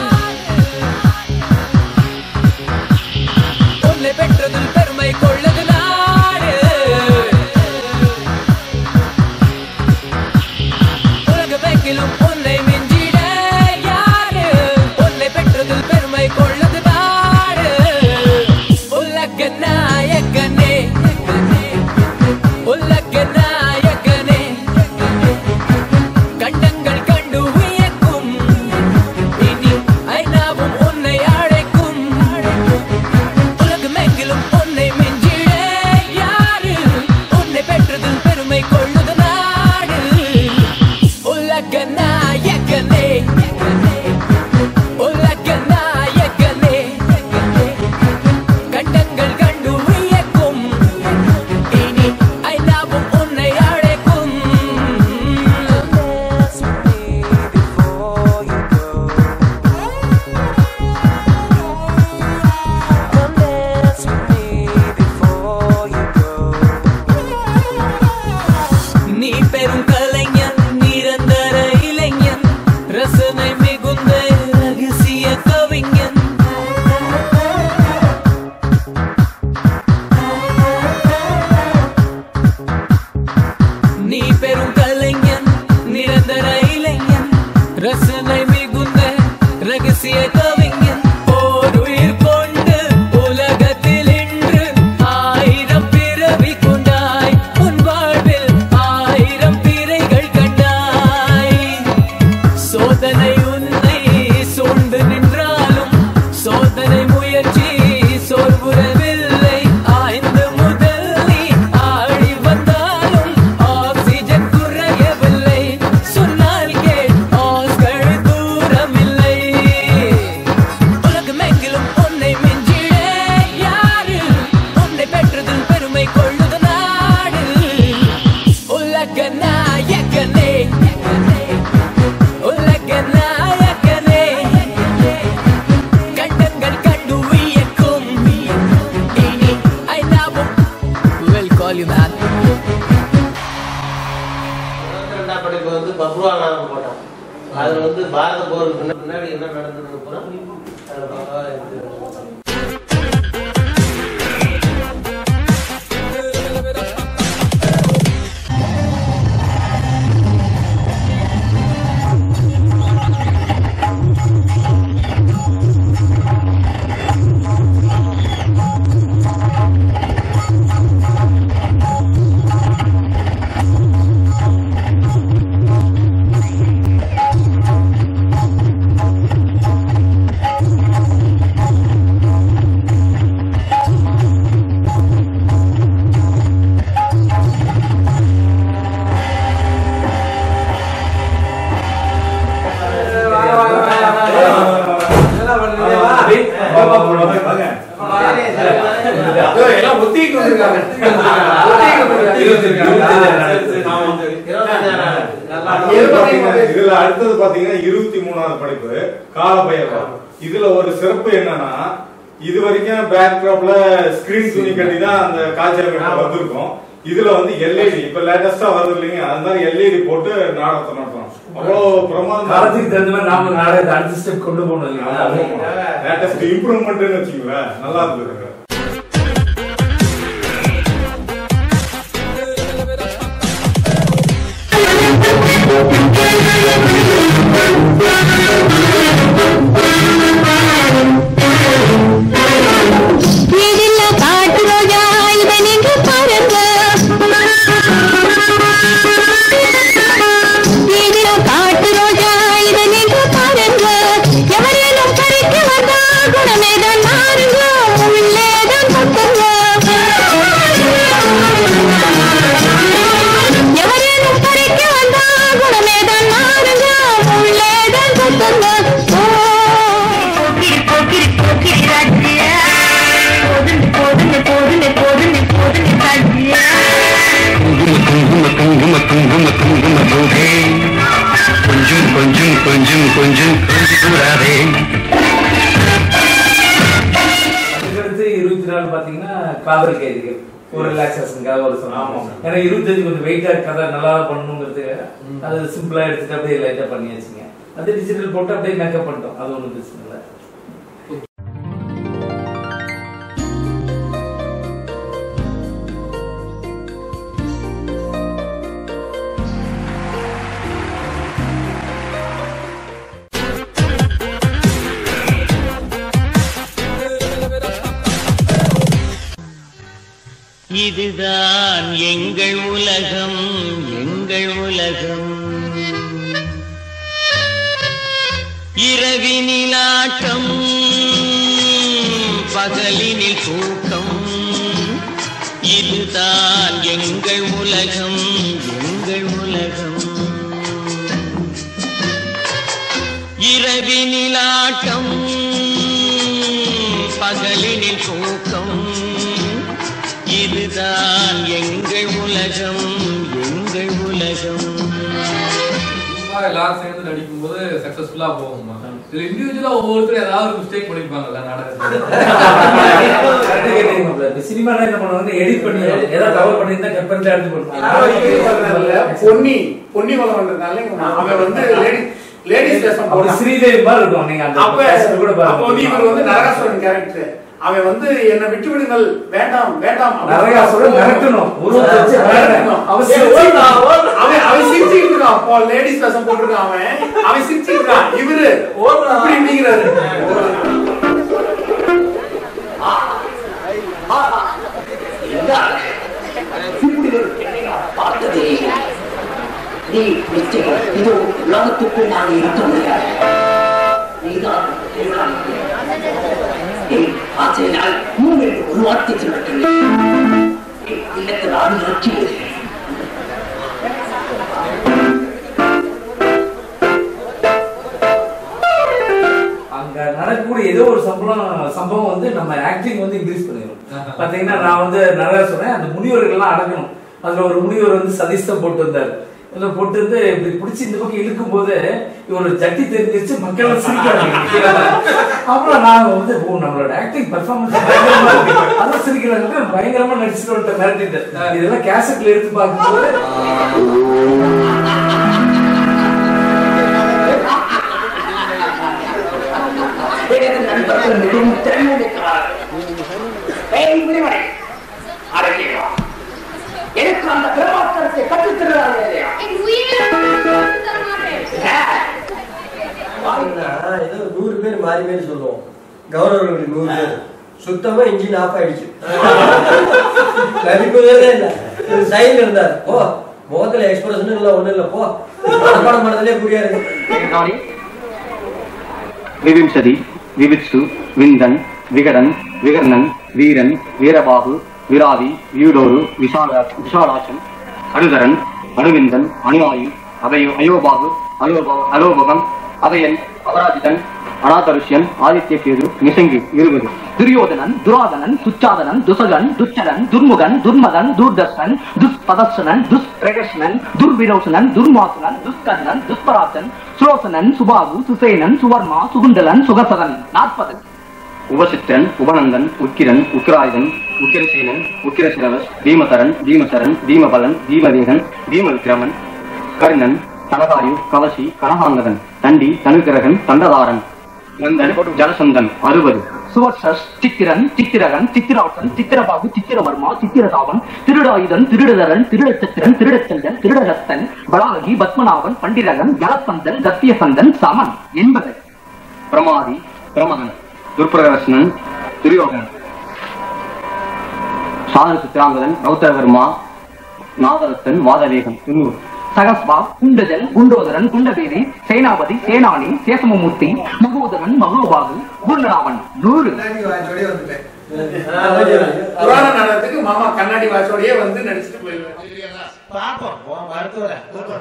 உன்னை பெற்றதில் பெருமை கொள்ளது நாடு உலகமெங்கிலும் உன்னை மிஞ்சிட யாரு உன்னை பெற்றதில் பெருமை கொள்ளது நாடு உலக நாயகனே உலக நாயகனே கண்டங்கள் கண்டு வியக்கும் இனி ஐநாவும் உன்னை அழைக்கும் உலகமெங்கிலும் உன்னை மிஞ்சிட யாரு உன்னை பெற்றதில் பெருமை கொள்ளுது நாடு உலக நாயகனே உலக நாயகனே கண்டங்கள் கண்டு வியக்கும் இனி ஐநாவும் உன்னை அழைக்கும் நீ பெரும் கலைஞன் நிரந்தர இளைஞன் ரசனை மிகுந்த ரகசிய கவிஞன் நீ பெரும் கலைஞன் நிரந்தர இளைஞன் ரசனை மிகுந்த ரகசிய கவிஞன் போருயிர் கொண்டு உலகத்தில் இன்று ஆயிரம் பிறவி கொண்டாய் உன் வாழ்வில் ஆயிரம் பிறைகள் கண்டாய் சோதனை உன்னை சூழ்ந்து நின்றாலும் சோதனை முயற்சி சோர்வுறவில்லை ஆய்ந்து முதல் நீ ஆடி வந்தாலும் ஆக்சிஜன் குறையவில்லை சொன்னால் கேள் ஆஸ்கள் தூரமில்லை உலகமெங்கிலும் உன்னை மிஞ்சிட யாரு உன்னை பெற்றதில் பெருமை கொள்ளுது நாடு உலக நாயகனே உலக நாயகனே கண்டங்கள் கண்டு வியக்கும் இனி ஐநாவும் will call you man ரெண்டாம் படைப்பு வந்து பப்ருவா நாடகம் போட்டான் அதுல வந்து பாரத போருக்கு பின்ன- பின்னாடி என்ன நடந்தது பூரா அதுல பக்காவா எடுத்து Thank எல்லாம் ஒத்திக்கு வந்திருக்காங்க இதுல அடுத்தது பாத்தீங்கன்னா இருபத்தி மூணாவது படைப்பு காலபைரவா இதுல ஒரு சிறப்பு என்னன்னா இது வரைக்கும் பேக்ராப்ல ஸ்கிரீன் துணி கட்டி தான் அந்த காட்சி அமைப்பு வந்திருக்கும் இதுல வந்து எல்இடி இப்ப லேட்டஸ்டா வருது இல்லைங்க அது மாதிரி எல்இடி போட்டு நாடகத்தை நடத்துறோம் அவ்வளவு பிரமாதம் காலத்துக்கு தகுந்த மாதிரி நாம நாடகத்தை அடுத்த ஸ்டெப் கொண்டு போகணும் இல்லைங்களா லேட்டஸ்ட் இம்ப்ரூவ்மெண்ட்னு வச்சுங்களேன் நல்லா இருந்தது இதில்ல காட்டு ரோஜா இதை நீங்க பாருங்க இதில காட்டு ரோஜா இதை நீங்க பாருங்க எவரேனும் பறிக்க வந்தா குணமேதான் மாறுங்க உள்ளேதான் பக்கங்க எவரேனும் பறிக்க வந்தா குணமேதான் மாறுங்க உள்ளேதான் பக்கங்க ஓ போக்கிரி போக்கிரி போக்கிரி ராஜ்யா போதுண்டு போதுண்டு போதுண்டு போதுண்டு ராஜ்யா குங்கும குங்கும குங்கும குங்கும போதே கொஞ்சம் கொஞ்சம் கொஞ்சம் கொஞ்சம் கொஞ்சம் கூடாதே அதுக்கடுத்து இருபத்தி நாலு பாத்தீங்கன்னா காதல் கைதிகள் ஒரு ரிலாக்ஸேஷனுக்காக ஒரு சொன்னாங்க ஏன்னா இருபத்தஞ்சு கொஞ்சம் வெயிட்டா கதை நல்லா பண்ணணுங்கிறதுக்காக அது சிம்பிளா எடுத்துட்டு அப்படியே லைட்டா பண்ணியாச்சுங்க அது டிஜிட்டல் போட்டு அப்படியே மேக்கப் பண்ணிட்டோம் அது ஒன்றும் பிரச்சனை இல்லை இதுதான் எங்கள் உலகம் எங்கள் உலகம் இரவினில் ஆட்டம் பகலினில் தூக்கம் இதுதான் எங்கள் உலகம் எங்கள் உலகம் இரவினில் ஆட்டம் பகலினில் தூக்கம் இதுதான் எங்கள் உலகம் எங்கள் உலகம் சும்மா எல்லாரும் சேர்ந்து நடிக்கும்போது சக்சஸ்ஃபுல்லா போகுமா இதுல இண்டிவிஜுவலா ஒவ்வொருத்தரும் ஏதாவது ஒரு மிஸ்டேக் பண்ணிருப்பாங்கல்ல நாடகத்துல சினிமா என்ன பண்ணுவாங்க எடிட் பண்ணி ஏதாவது கவர் பண்ணியிருந்தா கட் பண்ணி எடுத்து போடுவாங்க பொன்னி பொன்னி வளம் வந்ததுனால இங்க அவன் வந்து லேடி லேடிஸ் வேஷம் அப்படி போட்டான். ஸ்ரீதேவி மாதிரி இருக்கும் நீங்க அந்த அப்ப picture கூட பாருங்க. அப்ப வந்து இவர் வந்து நரகாசுரன் கேரக்டர் அவன் வந்து என்னை விட்டு விடுங்கள் வேண்டாம் வேண்டாம் அப்படின்னு நரகாசுரன் மிரட்டணும். உருவத்தை வச்சு மிரட்டணும். அவன் ஏய், சிரிச்சு- ஓடுடா, ஓடு. அவன் அவன் சிரிச்சுட்டு இருக்கான் அப்போ லேடிஸ் வேஷம் போட்டிருக்கான் அவன் அவன் சிரிச்சுட்டு இருக்கான் இவரு இப்படி இப்படிங்கிறாரு இப்படி ஒரு பெண்ணை நான் பார்த்ததே இல்லை. நீ நிச்சயம் இதோ உலகத்துக்குள் நான் இருக்க முடியாது நீதான் நீதான். என் ஆசையினால் மூன்று ஒரு வார்த்தை சொல்லட்டும் இல்லத்தில் ஆடு நோக்கியது அங்க நடக்கக்கூடிய ஏதோ ஒரு சம்பளம் சம்பவம் வந்து நம்ம ஆக்டிங் வந்து இன்க்ரீஸ் பண்ணிடும் பாத்தீங்கன்னா நான் வந்து நிறைய சொன்னேன் அந்த முனிவர்கள் எல்லாம் அடக்கணும் அதுல ஒரு முனிவர் வந்து சதிஷ்டம் போட்டு வந்தார் இதுல போட்டு வந்து இப்படி பிடிச்சி இந்த பக்கம் இழுக்கும் போது இவரோட ஜட்டி தெரிஞ்சிருச்சு மக்கள் எல்லாம் சிரிக்கிறாங்க அப்புறம் நான் வந்து ஓ நம்மளோட ஆக்டிங் பெர்ஃபார்மன்ஸ் பயங்கரமா இருக்கு அதான் சிரிக்கிறாங்க பயங்கரமா நடிச்சுட்டு வந்துட்டேன் மிரட்டிட்டு இதெல்லாம் கேசட்ல எடுத்து பார்க்கும்போது எனது நண்பர்கள் மிகவும் திறமைமிக்கிறார்கள் ஏய், விரிவடை. அடங்கிடு வா. எனக்கு அந்த பிரபாஸ்கரத்தை கற்றுத் தருகிறார்கள் இல்லையா பாத்தீங்கன்னா, ஏதோ நூறு பேர் மாறி மாறி சொல்லுவோம் கௌரவர்களுக்கு நூறு பேர் சுத்தமா இன்ஜின் ஆஃப் ஆயிடுச்சு நடிப்பதே இல்ல சைன் இருந்தார் போ முகத்துல எக்ஸ்பிரஷன் இல்ல ஒண்ணும் இல்ல போ மனப்பாடம் பண்ணதுலயே புரியாது விவிம்சதி விவித்சு விந்தன் விகடன் விகர்ணன் வீரன் வீரபாகு விராதி வியூடோரு விஷால விஷாலாசன் அனுதரன் அனுவிந்தன் அனுவாயு அபயோ அயோபாகு அலோப அலோபகம் அதையன் அபராஜிதன் அனாதருஷ்யன் ஆதித்யகேது நிசங்கு இருபது துரியோதனன் துராதனன் துச்சாதனன் துசகன் துச்சரன் துர்முகன் துர்மதன் தூர்தர்ஷன் துஷ்பதர்ஷனன் துஷ்பிரகர்ஷனன் துர்விரோசனன் துர்மாசனன் துஷ்கர்ணன் துஷ்பராசன் சுரோசனன் சுபாகு சுசேனன் சுவர்மா சுகுண்டலன் சுகசதன் நாற்பது உபசித்திரன் உபநந்தன் உக்கிரன் உக்கிராயுதன் உக்கிரசேனன் உக்கிரசிரவஸ் பீமதரன் பீமசரன் பீமபலன் பீமவேகன் பீமவிக்கிரமன் கர்ணன் கனகாயு கவசி கனகாங்கதன் தண்டி தனுகிரகன் தண்டதாரன் நந்தன் ஜலசந்தன் அறுபது சுவர்ஷஸ் சித்திரன் சித்திரகன் சித்திராசன் சித்திரபாகு சித்திரவர்மா சித்திரதாவன் திருடாயுதன் திருடதரன் திருடச்சத்திரன் திருடச்சந்தன் திருடரத்தன் பலாகி பத்மநாபன் பண்டிரகன் ஜலசந்தன் தத்தியசந்தன் சமன் என்பது பிரமாதி பிரமகன் துர்பிரகர்ஷனன் துரியோகன் சாதன சித்திராங்கதன் கௌதரவர்மா நாதரத்தன் வாதவேகன் தொண்ணூறு சகஸ்வா குண்டஜல் குண்டோதரன் குண்டபேரி சேனாபதி சேனானி சேசமமூர்த்தி மகோதரன் மகோபாகு குண்டராவன் நூறு புராண நாடகத்துக்கு மாமா கண்ணாடி வாட்சோடயே வந்து நடிச்சுட்டு போயிருவேன் பாப்போம் போ, மருத்துவரை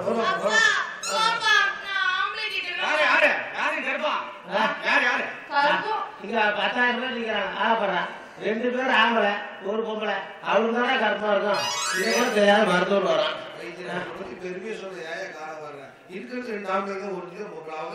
இங்க பத்தாயிரம் பேர் நிக்கிறாங்க ஆகப்படுறா ரெண்டு பேர் ஆம்பளை ஒரு பொம்பளை அவளுக்கு தானே கருப்பா இருக்கும் இதை கூட தெரியாத மருத்துவர் வரான் பெருமையை சொல்றது ஏன் காரணம் வர்றேன் இருக்கிறது ரெண்டு ஆம்பளைங்க ஒரு இது அவங்க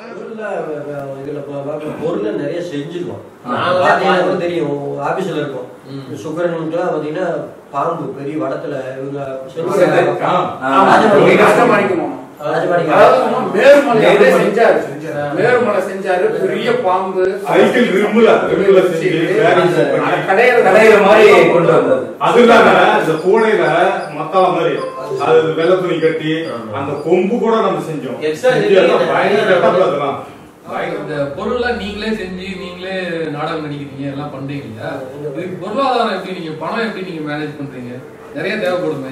இதுல ப- ப- பொருள் நிறைய செஞ்சிருக்கோம் நாங்க பாத்தீங்கன்னா கூட தெரியும் ஆபீஸ்ல இருக்கும் சுக்கரனுக்குலாம் பாத்தீங்கன்னா பாம்பு பெரிய வடத்துல இவங்க செஞ்சு- ராஜமாணிக்கம். கஷ்டமாணிக்கணும் ராஜமாணிக்கம். அதாவது மாமா மேருமலை செஞ்சாரு மேருமலை செஞ்சாரு பெரிய பாம்பு சைக்கிள் ரிம்முல ரிம்முல செஞ்சு அதை கடையிற கடையிற மாதிரி கொண்டு வந்தது அது இல்லாம இந்த பூனையில மத்தாள மாதிரி அது வெள்ளை துணி கட்டி அந்த கொம்பு கூட நம்ம செஞ்சோம் Extra செஞ்சு அதெல்லாம் பயங்கர கட்டப்பட அதெல்லாம் இந்த பொருள்லாம் நீங்களே செஞ்சு நீங்களே நாடகம் நடிக்கிறீங்க எல்லாம் பண்றீங்க இல்லையா இதுக்கு பொருளாதாரம் எப்படி நீங்க பணம் எப்படி நீங்க மேனேஜ் பண்றீங்க நிறைய தேவைப்படுமே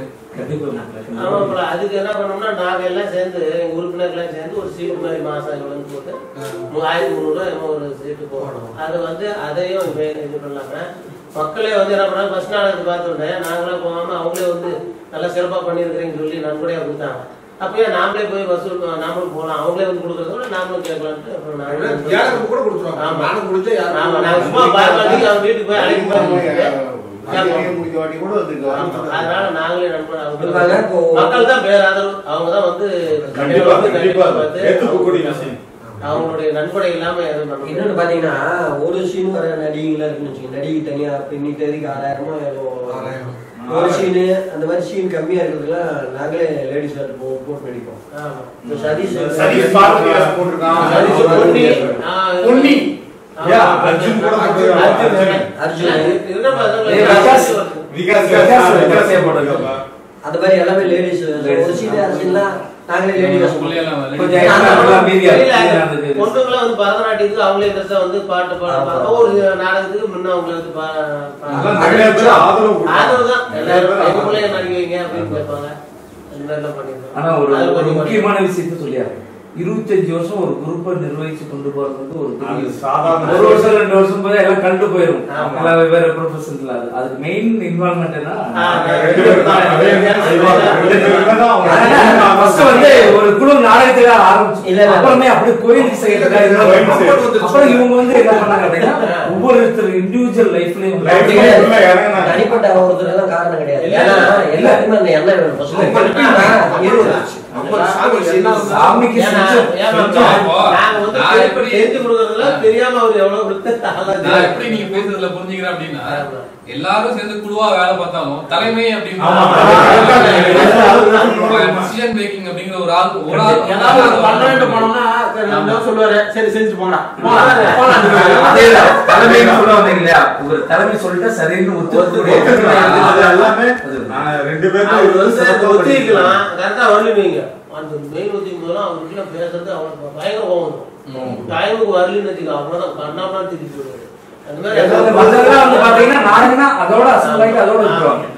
ஆமாப்பா அதுக்கு என்ன பண்ணோம்னா நாங்க எல்லாம் சேர்ந்து எங்க உறுப்பினர்லாம் சேர்ந்து ஒரு சீட்டு மாதிரி மாசம் இவ்வளோன்னு போட்டு மு- ஆயிரத்தி முந்நூறுவா என்னமோ ஒரு சீட்டு போடணும் அது வந்து அதையும் இப்ப இது பண்ணலாம மக்களே வந்து என்ன பண்ணாங்க ஃபர்ஸ்ட் நாள் பார்த்தோன்னே நாங்களாம் போகாம அவங்களே வந்து நல்லா சிறப்பா பண்ணியிருக்கிறேன்னு சொல்லி நன்கொடையா கொடுத்தாங்க அப்பயே நாமளே போய் வசூல் ப- நாமளும் போகலாம் அவங்களே வந்து கொடுக்கறத விட நாமளும் கேட்கலான்ட்டு அப்புறம் நாங்களும் ஏழரை கூட கொடுத்துருவாங்க ஆமா. நானும் கொடுத்து யாரும் ஆமா நாங்க சும்மா பார்க்கறதுக்கு அவங்க வீட்டுக்கு போய் அழைக்கும் போது முடிக்க வாட்டி கூட வந்துருக்கு அதனால நாங்களே கொடுப்பாங்க. இப்போ நண்பர் மக்கள் தான் பேராதரவு அவங்க தான் வந்து கண்டிப்பா, வந்து கண்டிப்பா. பார்த்து ஏத்துக்கக்கூடிய விஷயம். அவங்களுடைய நன்கொடை இல்லாம எதுவும் பண்ண முடியாது. இன்னொன்னு பாத்தீங்கன்னா ஒரு சீன் வர நடிகைங்களா இருக்குன்னு வச்சுக்கோங்க நடிகை தனியா பின்னி தேதிக்கு ஆறாயிரமோ ஏதோ ஒரு சீனு அந்த மாதிரி சீன் கம்மியா இருக்கிறதுலாம் நாங்களே லேடிஸ் போட்டு நடிப்போம் ஆமா. இப்ப சதீஷ் சதீஷ் பார்வதி வேஷம் போட்டிருக்கான். சதீஷ் பொன்னி. ஆ, பொன்னி. ஆமா. யா, அர்ஜுன் கூட அர்ஜுன். அர்ஜுன். அர்ஜுன். இது என்ன ஏய், விகாஸ். விகாஸ் விகாஸ் விகாஸே போட்டிருக்காங்க. அந்த மாதிரி எல்லாமே லேடிஸ் ஒரு சீன் அரசியல்லாம் நாங்களே லேடி வேஷம் போடுவோம். கொஞ்சம் extra நல்லா மீதியா வெளியில இருந்தது. பொண்ணுங்களாம் வந்து பரதநாட்டியத்துக்கு அவங்களே பெருசா வந்து பாட்டு பாட ஒரு நாடகத்துக்கு முன்ன அவங்கள வந்து பா- பா- அதான் நிறைய பேர் ஆதரவு கொடுத்தாங்க. ஆதரவு தான் நிறைய எல்லாரும் பேர் எங்க பிள்ளைய நடிக்க வைங்க அப்படின்னு கேட்பாங்க அந்த மாதிரிலாம் பண்ணிருக்கோம் ஆனா ஒரு அது ஒரு கொஞ்சம் முக்கியமான விஷயத்த சொல்லியாரு இருபத்தஞ்சு வருஷம் ஒரு குரூப்பை நிர்வகிச்சு கொண்டு போறது வந்து ஒரு பெரிய அது விஷயம். சாதாரண ஒரு வருஷம் ரெண்டு வருஷம் போய் எல்லாம் கண்டு போயிரும் ஆமா. எல்லாம் வெவ்வேறு ப்ரொஃபஷன்ஸ்ல அது அதுக்கு மெயின் இன்வால்மெண்ட் என்ன ரெண்டு பேரும் தான் அதே மாதிரி செய்வாங்க. ரெண்டு பேரும் தான் அவங்க ஃபர்ஸ்ட் வந்து ஒரு குழு நாடகத்துல ஆரம்பிச்சு இல்ல, இல்ல. அப்புறமே அப்படியே கோயிலுக்கு செய்யறதுக்காக கோயிலுக்கு இருந்தாங்க. செய்யறது. அப்புறம் இவங்க வந்து என்ன பண்ணாங்க அப்படின்னா ஒவ்வொருத்தர் இண்டிவிஜுவல் லைஃப்லயும் Life ல உள்ள இறங்குனாங்க. தனிப்பட்ட ஒருத்தர் தான் காரணம் கிடையாது ஏன்னா எல்லாருக்குமே அந்த எண்ணம் வேணும் first. இருபது. சாமிக்கு ஏன்னா, செஞ்ச- ஏன்னா, செஞ்சோம். நாங்க வந்து நான் தெரிஞ்சு- எப்படி- தெரிஞ்சு கொடுக்கறதுல தெரியாம அவர் எவ்வளவு கொடுத்து நான் எப்படி நீங்க பேசுறதுல புரிஞ்சுக்கிறேன் அப்படின்னா எல்லாரும் சேர்ந்து குழுவா வேலை பார்த்தாலும் தலைமை அப்படின்னு டிசிஷன் மேக்கிங் அப்படிங்கிற ஒரு ஆள் ஒரு ஆள் ஏதாவது ஒரு பன்னெண்டு போனோம்னா சரி, நம்ம தான் சொல்லுவாரு சரி செஞ்சு போனா அதேதான். தலைமைன்னு சொல்ல வந்தீங்க இல்லையா? ஒரு தலைமை சொல்லிட்டா சரின்னு ஒத்துக்கக்கூடிய அது எல்லாமே நான் ரெண்டு அவர் பேரும் வந்து ஒத்திக்கலாம் கரெக்டா வரலுவீங்க அந்த மெயின் ஒத்திக்கும் போதெல்லாம் அவங்க வீட்டுல பேசுறது அவனுக்கு பயங்கர கோவம் வரும் டைமுக்கு வரலன்னு வச்சுக்கோ அவ்வளவுதான் கண்ணாமலாம் திருப்பி விடுவாரு அந்த மாதிரி மத்ததெல்லாம் வந்து பாத்தீங்கன்னா நாடகம்னா அதோட அசல் அதோட விட்டுருவாங்க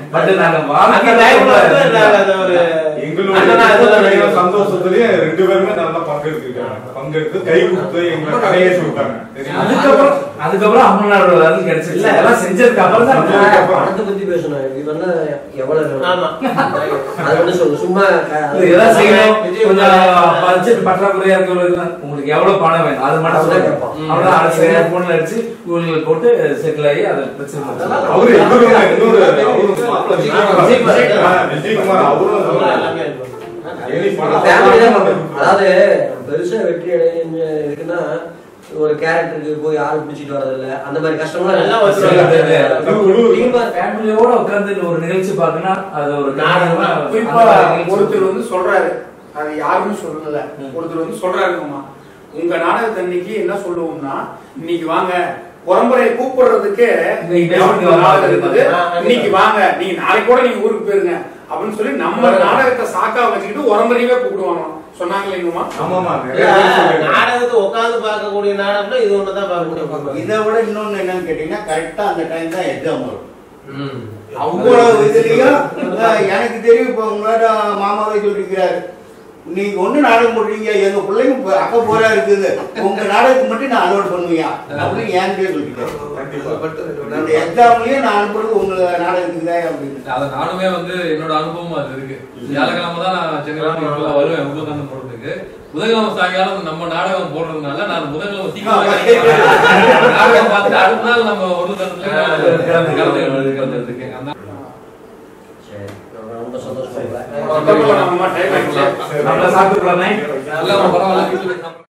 பட் நாங்க அந்த டைம்ல வந்து நாங்க அதை ஒரு அண்ணனா இதெல்லாம் எங்களுடைய நடிகர் சந்தோஷத்துலயே ரெண்டு பேருமே நல்லா பங்கெடுத்துக்கிட்டாங்க பங்கெடுத்து கை கொடுத்து எங்களை கடையேற்றி விட்டாங்க தெரியுமா? அதுக்கப்புறம் அதுக்கப்புறம் அம்மனாரோட அருள் கிடைச்சிருச்சு அதெல்லாம் செஞ்சதுக்கு அப்புறம் தான் பணத்தை பத்தி பேசணும் இது வந்து எவ்வளவு ஆமா. அது ஒண்ணு சொல்லு சும்மா க- இது எதாவது செய்யணும் கொஞ்சம் பட்ஜெட் பற்றாக்குறையா இருக்கிறவங்களுக்கு உங்களுக்கு எவ்வளவு பணம் வேணும் அது மட்டும் அதுதான் சொல்லுங்க கேட்போம். அவ்வளவு அரசு போன்ல அடிச்சு உங்களுக்கு போட்டு செட்டில் ஆகி அதை பிரச்சனை முடிச்சிடலாம். அவரு இன்னொரு இன்னொரு அவரு மாப்பிள்ளை விஜயகுமார் ஆ, விஜயகுமார் அவரும் எலி படம் Family தான் பார்க்கணும். அதாவது பெருசா வெற்றி அடைஞ்சு இருக்குன்னா ஒரு கேரக்டருக்கு போய் ஆள் பிடிச்சிட்டு வர்றதில்ல அந்த மாதிரி கஷ்டம்லாம் எல்லாம் நல்லா வச்சிருக்காங்க. நீங்க ஃபேமிலியோட உட்கார்ந்து ஒரு நிகழ்ச்சி பார்க்கனா அது ஒரு நாடகமா கண்டிப்பா குறிப்பா அந்த மாதிரி நிகழ்ச்சி ஒருத்தர் வந்து சொல்றாரு அது யாருமே சொல்லல ஒருத்தர் வந்து சொல்றாருங்கம்மா உங்க நாடகத்தன்னைக்கு என்ன சொல்லுவோம்னா இன்னைக்கு வாங்க பரம்பரையை கூப்பிடுறதுக்கே இன்னைக்கு கவர்மெண்ட் வாங்க. நாடகம் இருக்குது ஆ, கண்டிப்பா. இன்னைக்கு வாங்க நீங்க நாளைக்கு கூட நீங்க ஊருக்கு போயிருங்க அப்படின்னு சொல்லி நம்ம நாடகத்தை சாக்கா வச்சுக்கிட்டு உரம்பரையவே கூப்பிடுவாங்க சொன்னாங்க இல்லைங்கம்மா ஆமாமா இல்ல, நாடகத்தை உட்கார்ந்து பார்க்கக்கூடிய நாடகம்னா இது ஒண்ணுதான் பார்க்க முடியும் இதை விட இன்னொன்னு என்னன்னு கேட்டீங்கன்னா கரெக்டா அந்த டைம் தான் எக்ஸாம் வரும் அவ்வளவு இதுலயும் அஹ், எனக்கு தெரியும் இப்ப உங்களோட மாமாவே சொல்லிருக்கிறாரு நீங்க ஒண்ணு நாடகம் போடுறீங்க எங்க பிள்ளைங்க இப்ப அக்க போரா இருக்குது உங்க நாடகத்துக்கு மட்டும் நான் அலோட் பண்ணுவியா அப்படின்னு என்கிட்டயே சொல்லிட்டேன் அந்த எக்ஸாம்லயும் நான் அனுப்புறது உங்க நாடகத்துக்கு தான் அப்படின்னு அதை நானுமே வந்து என்னோட அனுபவம் அது இருக்கு வியாழக்கிழமை தான் நான் சென்னையில இப்பெல்லாம் வருவேன் உபகாந்தம் போடுறதுக்கு புதன்கிழமை சாயங்காலம் நம்ம நாடகம் போடுறதுனால நான் புதன்கிழமை சீக்கிரம் நாடகம் பார்த்துட்டு அடுத்த நாள் நம்ம ஒரு தரத்துல கலந்து கலந்துருக்கு அந்த சரி ரொம்ப சந்தோஷமா நம்ம டைம் ஆயிடுச்சு நம்மள சாப்பிட்டு எல்லாம் பரவாயில்ல வீட்டுல